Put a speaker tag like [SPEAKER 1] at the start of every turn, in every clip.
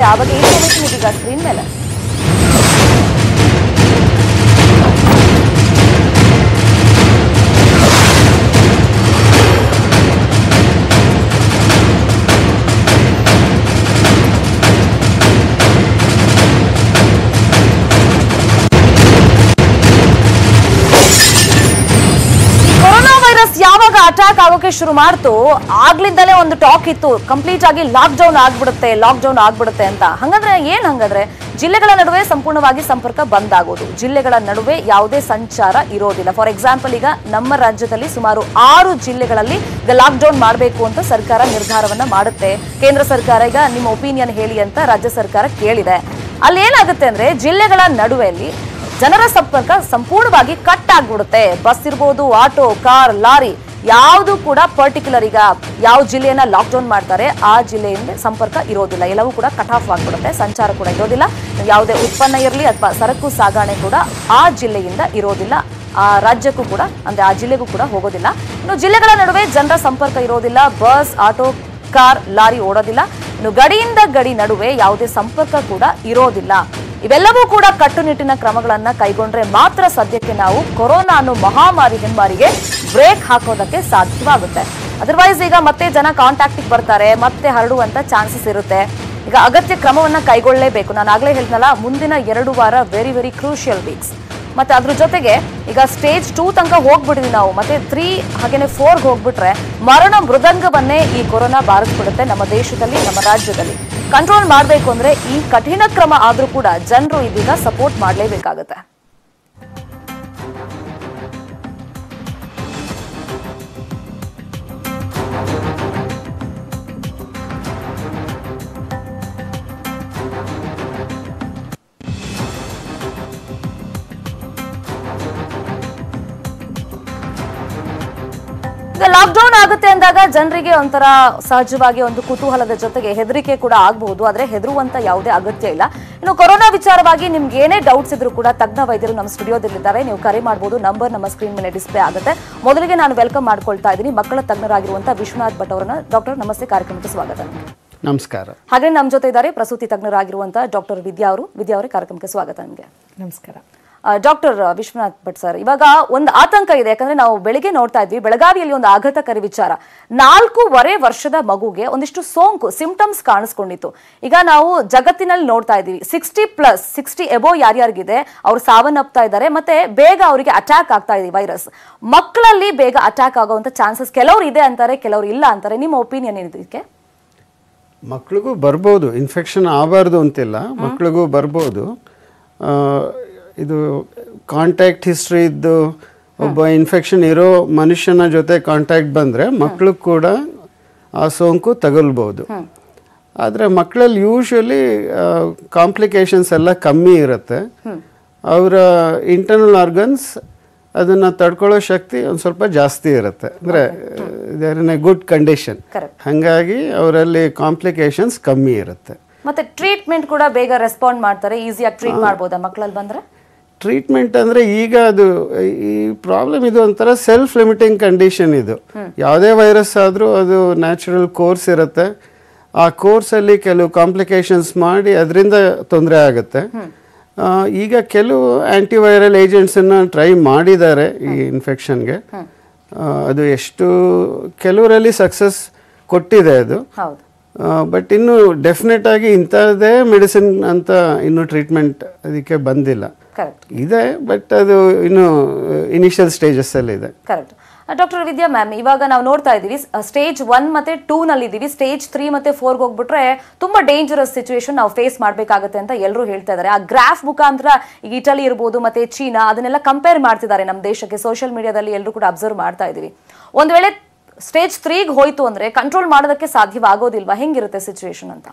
[SPEAKER 1] ಆ ಬಗ್ಗೆ ಇನ್ಫಾರ್ಮೇಶನ್ ಇದೀಗ ಸ್ಕ್ರೀನ್ ಮೇಲೆ ಕೊರೋನಾ ವೈರಸ್ ಯಾವಾಗ ಅಟ್ಯಾಕ್ ಆಗೋಕೆ ಶುರು ಮಾಡ್ತು ಆಗ್ಲಿಂದಲೇ ಒಂದು ಟಾಕ್ ಇತ್ತು ಕಂಪ್ಲೀಟ್ ಆಗಿ ಲಾಕ್ ಡೌನ್ ಆಗ್ಬಿಡುತ್ತೆ ಲಾಕ್ ಡೌನ್ ಆಗ್ಬಿಡುತ್ತೆ ಅಂತ ಹಂಗಂದ್ರೆ ಏನ್ ಹಂಗಂದ್ರೆ ಜಿಲ್ಲೆಗಳ ನಡುವೆ ಸಂಪೂರ್ಣವಾಗಿ ಸಂಪರ್ಕ ಬಂದ್ ಆಗೋದು ಜಿಲ್ಲೆಗಳ ನಡುವೆ ಯಾವುದೇ ಸಂಚಾರ ಇರೋದಿಲ್ಲ ಫಾರ್ ಎಕ್ಸಾಂಪಲ್ ಈಗ ನಮ್ಮ ರಾಜ್ಯದಲ್ಲಿ ಸುಮಾರು ಆರು ಜಿಲ್ಲೆಗಳಲ್ಲಿ ಈಗ ಲಾಕ್ ಡೌನ್ ಮಾಡಬೇಕು ಅಂತ ಸರ್ಕಾರ ನಿರ್ಧಾರವನ್ನ ಮಾಡುತ್ತೆ ಕೇಂದ್ರ ಸರ್ಕಾರ ಈಗ ನಿಮ್ಮ ಒಪಿನಿಯನ್ ಹೇಳಿ ಅಂತ ರಾಜ್ಯ ಸರ್ಕಾರ ಕೇಳಿದೆ ಅಲ್ಲಿ ಏನಾಗುತ್ತೆ ಅಂದ್ರೆ ಜಿಲ್ಲೆಗಳ ನಡುವೆಯಲ್ಲಿ ಜನರ ಸಂಪರ್ಕ ಸಂಪೂರ್ಣವಾಗಿ ಕಟ್ ಆಗ್ಬಿಡುತ್ತೆ ಬಸ್ ಇರ್ಬೋದು ಆಟೋ ಕಾರ್ ಲಾರಿ ಯಾವುದು ಕೂಡ ಪರ್ಟಿಕ್ಯುಲರ್ ಈಗ ಯಾವ ಜಿಲ್ಲೆಯನ್ನ ಲಾಕ್ ಡೌನ್ ಮಾಡ್ತಾರೆ ಆ ಜಿಲ್ಲೆಯಿಂದ ಸಂಪರ್ಕ ಇರೋದಿಲ್ಲ ಎಲ್ಲವೂ ಕೂಡ ಕಟ್ ಆಫ್ ಆಗ್ಬಿಡುತ್ತೆ ಸಂಚಾರ ಕೂಡ ಇರೋದಿಲ್ಲ ಯಾವುದೇ ಉತ್ಪನ್ನ ಇರಲಿ ಅಥವಾ ಸರಕು ಸಾಗಣೆ ಕೂಡ ಆ ಜಿಲ್ಲೆಯಿಂದ ಇರೋದಿಲ್ಲ ಆ ರಾಜ್ಯಕ್ಕೂ ಕೂಡ ಅಂದ್ರೆ ಆ ಜಿಲ್ಲೆಗೂ ಕೂಡ ಹೋಗೋದಿಲ್ಲ ಇನ್ನು ಜಿಲ್ಲೆಗಳ ನಡುವೆ ಜನರ ಸಂಪರ್ಕ ಇರೋದಿಲ್ಲ ಬಸ್ ಆಟೋ ಕಾರ್ ಲಾರಿ ಓಡೋದಿಲ್ಲ ಇನ್ನು ಗಡಿಯಿಂದ ಗಡಿ ನಡುವೆ ಯಾವುದೇ ಸಂಪರ್ಕ ಕೂಡ ಇರೋದಿಲ್ಲ ಇವೆಲ್ಲವೂ ಕೂಡ ಕಟ್ಟುನಿಟ್ಟಿನ ಕ್ರಮಗಳನ್ನ ಕೈಗೊಂಡ್ರೆ ಮಾತ್ರ ಸದ್ಯಕ್ಕೆ ನಾವು ಕೊರೋನಾ ಅನ್ನೋ ಮಹಾಮಾರಿ ಹೆಮ್ಮಾರಿಗೆ ಬ್ರೇಕ್ ಹಾಕೋದಕ್ಕೆ ಸಾಧ್ಯವಾಗುತ್ತೆ ಅದರ್ವೈಸ್ ಈಗ ಮತ್ತೆ ಜನ ಕಾಂಟ್ಯಾಕ್ಟಿಗೆ ಬರ್ತಾರೆ ಮತ್ತೆ ಹರಡುವಂತ ಚಾನ್ಸಸ್ ಇರುತ್ತೆ ಈಗ ಅಗತ್ಯ ಕ್ರಮವನ್ನ ಕೈಗೊಳ್ಳಲೇಬೇಕು ನಾನು ಆಗ್ಲೇ ಹೇಳಿದ್ನಲ್ಲ ಮುಂದಿನ ಎರಡು ವಾರ ವೆರಿ ವೆರಿ ಕ್ರೂಷಿಯಲ್ ವೀಕ್ಸ್ ಮತ್ತೆ ಅದ್ರ ಜೊತೆಗೆ ಈಗ ಸ್ಟೇಜ್ ಟೂ ತನಕ ಹೋಗ್ಬಿಟ್ಟಿದ್ವಿ ನಾವು ಮತ್ತೆ ತ್ರೀ ಹಾಗೇನೆ ಫೋರ್ಗೆ ಹೋಗ್ಬಿಟ್ರೆ ಮರಣ ಮೃದಂಗವನ್ನೇ ಈ ಕೊರೋನಾ ಬಾರಿಸ್ಬಿಡುತ್ತೆ ನಮ್ಮ ದೇಶದಲ್ಲಿ ನಮ್ಮ ರಾಜ್ಯದಲ್ಲಿ ಕಂಟ್ರೋಲ್ ಮಾಡಬೇಕು ಅಂದ್ರೆ ಈ ಕಠಿಣ ಕ್ರಮ ಆದ್ರೂ ಕೂಡ ಜನರು ಇದೀಗ ಸಪೋರ್ಟ್ ಮಾಡಲೇಬೇಕಾಗತ್ತೆ ಈಗ ಲಾಕ್ಡೌನ್ ಆಗುತ್ತೆ ಅಂದಾಗ ಜನರಿಗೆ ಒಂಥರ ಸಹಜವಾಗಿ ಒಂದು ಕುತೂಹಲದ ಜೊತೆಗೆ ಹೆದರಿಕೆ ಕೂಡ ಆಗಬಹುದು ಆದ್ರೆ ಹೆದರುವಂತ ಯಾವುದೇ ಅಗತ್ಯ ಇಲ್ಲ ಇನ್ನು ಕೊರೋನಾ ವಿಚಾರವಾಗಿ ನಿಮ್ಗೆ ಏನೇ ಡೌಟ್ಸ್ ಇದ್ರೂ ಕೂಡ ತಜ್ಞ ವೈದ್ಯರು ನಮ್ಮ ಸ್ಟುಡಿಯೋದಲ್ಲಿದ್ದಾರೆ ನೀವು ಕರೆ ಮಾಡಬಹುದು ನಂಬರ್ ನಮ್ಮ ಸ್ಕ್ರೀನ್ ಮೇಲೆ ಡಿಸ್ಪ್ಲೇ ಆಗುತ್ತೆ ಮೊದಲಿಗೆ ನಾನು ವೆಲ್ಕಮ್ ಮಾಡ್ಕೊಳ್ತಾ ಇದ್ದೀನಿ ಮಕ್ಕಳ ತಜ್ಞರಾಗಿರುವಂತಹ ವಿಶ್ವನಾಥ್ ಭಟ್ ಅವರನ್ನ ಡಾಕ್ಟರ್ ನಮಸ್ತೆ ಕಾರ್ಯಕ್ರಮಕ್ಕೆ ಸ್ವಾಗತ
[SPEAKER 2] ನಮಸ್ಕಾರ
[SPEAKER 1] ಹಾಗೆ ನಮ್ಮ ಜೊತೆ ಇದ್ದಾರೆ ಪ್ರಸೂತಿ ತಜ್ಞರಾಗಿರುವಂತಹ ಡಾಕ್ಟರ್ ವಿದ್ಯಾ ಅವರು ವಿದ್ಯಾ ಅವರೇ ಕಾರ್ಯಕ್ರಮಕ್ಕೆ ಸ್ವಾಗತ ನಿಮಗೆ
[SPEAKER 3] ನಮಸ್ಕಾರ
[SPEAKER 1] ಡಾಕ್ಟರ್ ವಿಶ್ವನಾಥ್ ಭಟ್ ಸರ್ ಇವಾಗ ಒಂದು ಆತಂಕ ಇದೆ ಯಾಕಂದ್ರೆ ನಾವು ಬೆಳಿಗ್ಗೆ ನೋಡ್ತಾ ಇದ್ವಿ ಬೆಳಗಾವಿಯಲ್ಲಿ ಒಂದು ಆಘಾತಕಾರಿ ವಿಚಾರ ನಾಲ್ಕೂವರೆ ವರ್ಷದ ಮಗುಗೆ ಒಂದಿಷ್ಟು ಸೋಂಕು ಸಿಂಪ್ಟಮ್ಸ್ ಕಾಣಿಸ್ಕೊಂಡಿತ್ತು ಈಗ ನಾವು ಜಗತ್ತಿನಲ್ಲಿ ನೋಡ್ತಾ ಇದೀವಿ ಸಿಕ್ಸ್ಟಿ ಪ್ಲಸ್ ಸಿಕ್ಸ್ಟಿ ಎಬೋ ಯಾರ್ಯಾರಿಗಿದೆ ಅವ್ರು ಸಾವನ್ನಪ್ತಾ ಇದ್ದಾರೆ ಮತ್ತೆ ಬೇಗ ಅವರಿಗೆ ಅಟ್ಯಾಕ್ ಆಗ್ತಾ ಇದೆ ವೈರಸ್ ಮಕ್ಕಳಲ್ಲಿ ಬೇಗ ಅಟ್ಯಾಕ್ ಆಗುವಂತ ಚಾನ್ಸಸ್ ಕೆಲವರು ಇದೆ ಅಂತಾರೆ ಕೆಲವರು ಇಲ್ಲ ಅಂತಾರೆ ನಿಮ್ಮ ಒಪಿನಿಯನ್ ಏನಿದಕ್ಕೆ
[SPEAKER 2] ಮಕ್ಳಿಗೂ ಬರ್ಬೋದು ಇನ್ಫೆಕ್ಷನ್ ಆಗಬಾರ್ದು ಅಂತಿಲ್ಲ ಮಕ್ಳಿಗೂ ಬರ್ಬೋದು ಆ, ಇದು ಕಾಂಟ್ಯಾಕ್ಟ್ ಹಿಸ್ಟ್ರಿ ಇದ್ದು ಒಬ್ಬ ಇನ್ಫೆಕ್ಷನ್ ಇರೋ ಮನುಷ್ಯನ ಜೊತೆ ಕಾಂಟ್ಯಾಕ್ಟ್ ಬಂದರೆ ಮಕ್ಳು ಕೂಡ ಆ ಸೋಂಕು ತಗಲ್ಬೋದು ಆದರೆ ಮಕ್ಕಳಲ್ಲಿ ಯೂಶ್ವಲಿ ಕಾಂಪ್ಲಿಕೇಶನ್ಸ್ ಎಲ್ಲ ಕಮ್ಮಿ ಇರುತ್ತೆ ಅವರ ಇಂಟರ್ನಲ್ ಆರ್ಗನ್ಸ್ ಅದನ್ನು ತಡ್ಕೊಳ್ಳೋ ಶಕ್ತಿ ಒಂದು ಸ್ವಲ್ಪ ಜಾಸ್ತಿ ಇರುತ್ತೆ ಅಂದರೆ there in a good condition
[SPEAKER 1] Correct.
[SPEAKER 2] ಹಾಗಾಗಿ ಅವರಲ್ಲಿ ಕಾಂಪ್ಲಿಕೇಶನ್ಸ್ ಕಮ್ಮಿ ಇರುತ್ತೆ
[SPEAKER 1] ಮತ್ತೆ ಟ್ರೀಟ್ಮೆಂಟ್ ಕೂಡ ಬೇಗ ರೆಸ್ಪಾಂಡ್ ಮಾಡ್ತಾರೆ ಈಸಿಯಾಗಿ ಟ್ರೀಟ್ ಮಾಡ್ಬೋದಾ ಮಕ್ಕಳಲ್ಲಿ ಬಂದ್ರೆ
[SPEAKER 2] ಟ್ರೀಟ್ಮೆಂಟ್ ಅಂದರೆ ಈಗ ಅದು ಈ ಪ್ರಾಬ್ಲಮ್ ಇದು ಒಂಥರ ಸೆಲ್ಫ್ ಲಿಮಿಟಿಂಗ್ ಕಂಡೀಷನ್ ಇದು ಯಾವುದೇ ವೈರಸ್ ಆದರೂ ಅದು ನ್ಯಾಚುರಲ್ ಕೋರ್ಸ್ ಇರುತ್ತೆ ಆ ಕೋರ್ಸಲ್ಲಿ ಕೆಲವು ಕಾಂಪ್ಲಿಕೇಶನ್ಸ್ ಮಾಡಿ ಅದರಿಂದ ತೊಂದರೆ ಆಗುತ್ತೆ ಆ, ಈಗ ಕೆಲವು ಆ್ಯಂಟಿವೈರಲ್ ಏಜೆಂಟ್ಸನ್ನು ಟ್ರೈ ಮಾಡಿದ್ದಾರೆ ಈ ಇನ್ಫೆಕ್ಷನ್ಗೆ ಅದು ಎಷ್ಟು ಕೆಲವರಲ್ಲಿ ಸಕ್ಸಸ್ ಕೊಟ್ಟಿದೆ ಅದು
[SPEAKER 1] ಹೌದು
[SPEAKER 2] ಬಟ್ ಇನ್ನು ಡೆಫಿನೆಟ್ ಆಗಿ ಇಂಥದ್ದೇ ಮೆಡಿಸಿನ್ ಅಂತ ಇನ್ನು ಟ್ರೀಟ್ಮೆಂಟ್ ಅದಕ್ಕೆ ಬಂದಿಲ್ಲ
[SPEAKER 1] ಕರೆಕ್ಟ್
[SPEAKER 2] ಇದೆ ಬಟ್ ಅದು ಇನ್ನು ಇನಿಷಿಯಲ್ ಸ್ಟೇಜಸ್ ಅಲ್ಲಿ ಇದೆ
[SPEAKER 1] ಕರೆಕ್ಟ್ ಡಾಕ್ಟರ್ ವಿದ್ಯಾ ಮ್ಯಾಮ್ ಇವಾಗ ನಾವು ನೋಡ್ತಾ ಇದೀವಿ ಸ್ಟೇಜ್ ಒನ್ ಮತ್ತೆ ಟೂ ನಲ್ಲಿ ಇದೀವಿ ಸ್ಟೇಜ್ ತ್ರೀ ಮತ್ತೆ ಫೋರ್ಗೆ ಹೋಗ್ಬಿಟ್ರೆ ತುಂಬಾ ಡೇಂಜರಸ್ ಸಿಚುವೇಶನ್ ನಾವು ಫೇಸ್ ಮಾಡ್ಬೇಕಾಗತ್ತೆ ಅಂತ ಎಲ್ಲರೂ ಹೇಳ್ತಾ ಇದ್ದಾರೆ ಆ ಗ್ರಾಫ್ ಮುಖಾಂತರ ಈಗ ಇಟಲಿ ಇರ್ಬೋದು ಮತ್ತೆ ಚೀನಾ ಅದನ್ನೆಲ್ಲ ಕಂಪೇರ್ ಮಾಡ್ತಿದ್ದಾರೆ ನಮ್ಮ ದೇಶಕ್ಕೆ ಸೋಷಿಯಲ್ ಮೀಡಿಯಾದಲ್ಲಿ ಎಲ್ಲರೂ ಕೂಡ ಅಬ್ಸರ್ವ್ ಮಾಡ್ತಾ ಇದೀವಿ ಒಂದ್ ವೇಳೆ ಸ್ಟೇಜ್ ತ್ರೀಗೆ ಹೋಯ್ತು ಅಂದ್ರೆ ಕಂಟ್ರೋಲ್ ಮಾಡೋದಕ್ಕೆ ಸಾಧ್ಯವಾಗೋದಿಲ್ವಾ ಹೆಂಗಿರುತ್ತೆ ಸಿಚುವೇಶನ್ ಅಂತ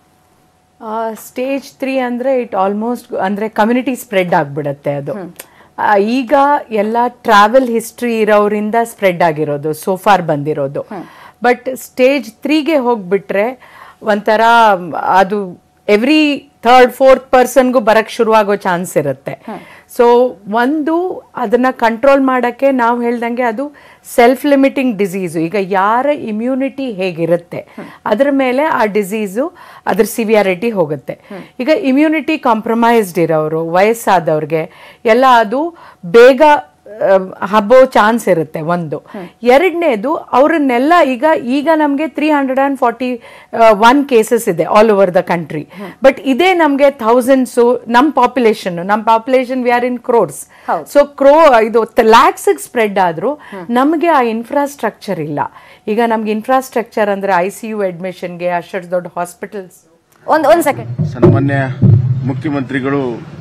[SPEAKER 3] ಸ್ಟೇಜ್ ತ್ರೀ ಅಂದ್ರೆ ಇಟ್ ಆಲ್ಮೋಸ್ಟ್ ಅಂದ್ರೆ ಕಮ್ಯುನಿಟಿ ಸ್ಪ್ರೆಡ್ ಆಗ್ಬಿಡತ್ತೆ ಅದು ಆ, ಈಗ ಎಲ್ಲ ಟ್ರಾವೆಲ್ ಹಿಸ್ಟ್ರಿ ಇರೋರಿಂದ ಸ್ಪ್ರೆಡ್ ಆಗಿರೋದು ಸೋಫಾರ್ ಬಂದಿರೋದು ಬಟ್ ಸ್ಟೇಜ್ ತ್ರೀಗೆ ಹೋಗ್ಬಿಟ್ರೆ ಒಂಥರ ಅದು ಎವ್ರಿ ಥರ್ಡ್ ಫೋರ್ತ್ ಪರ್ಸನ್ಗೂ ಬರಕ್ ಶುರುವಾಗೋ ಚಾನ್ಸ್ ಇರುತ್ತೆ ಸೊ ಒಂದು ಅದನ್ನ ಕಂಟ್ರೋಲ್ ಮಾಡಕ್ಕೆ ನಾವು ಹೇಳ್ದಂಗೆ ಅದು ಸೆಲ್ಫ್ ಲಿಮಿಟಿಂಗ್ ಡಿಸೀಸು ಈಗ ಯಾರ ಇಮ್ಯುನಿಟಿ ಹೇಗಿರುತ್ತೆ ಅದ್ರ ಮೇಲೆ ಆ ಡಿಸೀಸು ಅದ್ರ ಸಿವಿಯಾರಿಟಿ ಹೋಗುತ್ತೆ ಈಗ ಇಮ್ಯುನಿಟಿ ಕಾಂಪ್ರಮೈಸ್ಡ್ ಇರೋರು ವಯಸ್ಸಾದವ್ರಿಗೆ ಎಲ್ಲ ಅದು ಬೇಗ ಆ, ಹಬ್ಬೋ ಚಾನ್ಸ್ ಇರುತ್ತೆ ಒಂದು ಎರಡನೇದು ಅವರನ್ನೆಲ್ಲ ಈಗ ಈಗ ನಮಗೆ three hundred and forty one cases ಇದೆ all over the country but ಇದೇ ನಮಗೆ ಥೌಸಂಡ್ಸು ನಮ್ಮ ಪಾಪ್ಯುಲೇಷನ್ ನಮ್ಮ population we are in crores so ಕ್ರೋ ಇದು ಲ್ಯಾಕ್ಸ್ ಸ್ಪ್ರೆಡ್ ಆದರೂ ನಮಗೆ ಆ ಇನ್ಫ್ರಾಸ್ಟ್ರಕ್ಚರ್ ಇಲ್ಲ ಈಗ ನಮ್ಗೆ ಇನ್ಫ್ರಾಸ್ಟ್ರಕ್ಚರ್ ಅಂದ್ರೆ ಐ ಸಿ ಯು ಅಡ್ಮಿಷನ್ಗೆ ಅಷ್ಟು ದೊಡ್ಡ ಹಾಸ್ಪಿಟಲ್ಸ್
[SPEAKER 1] ಒಂದ್ ಒಂದ್ ಸೆಕೆಂಡ್
[SPEAKER 4] ಸನ್ಮಾನ್ಯ ಮುಖ್ಯಮಂತ್ರಿಗಳು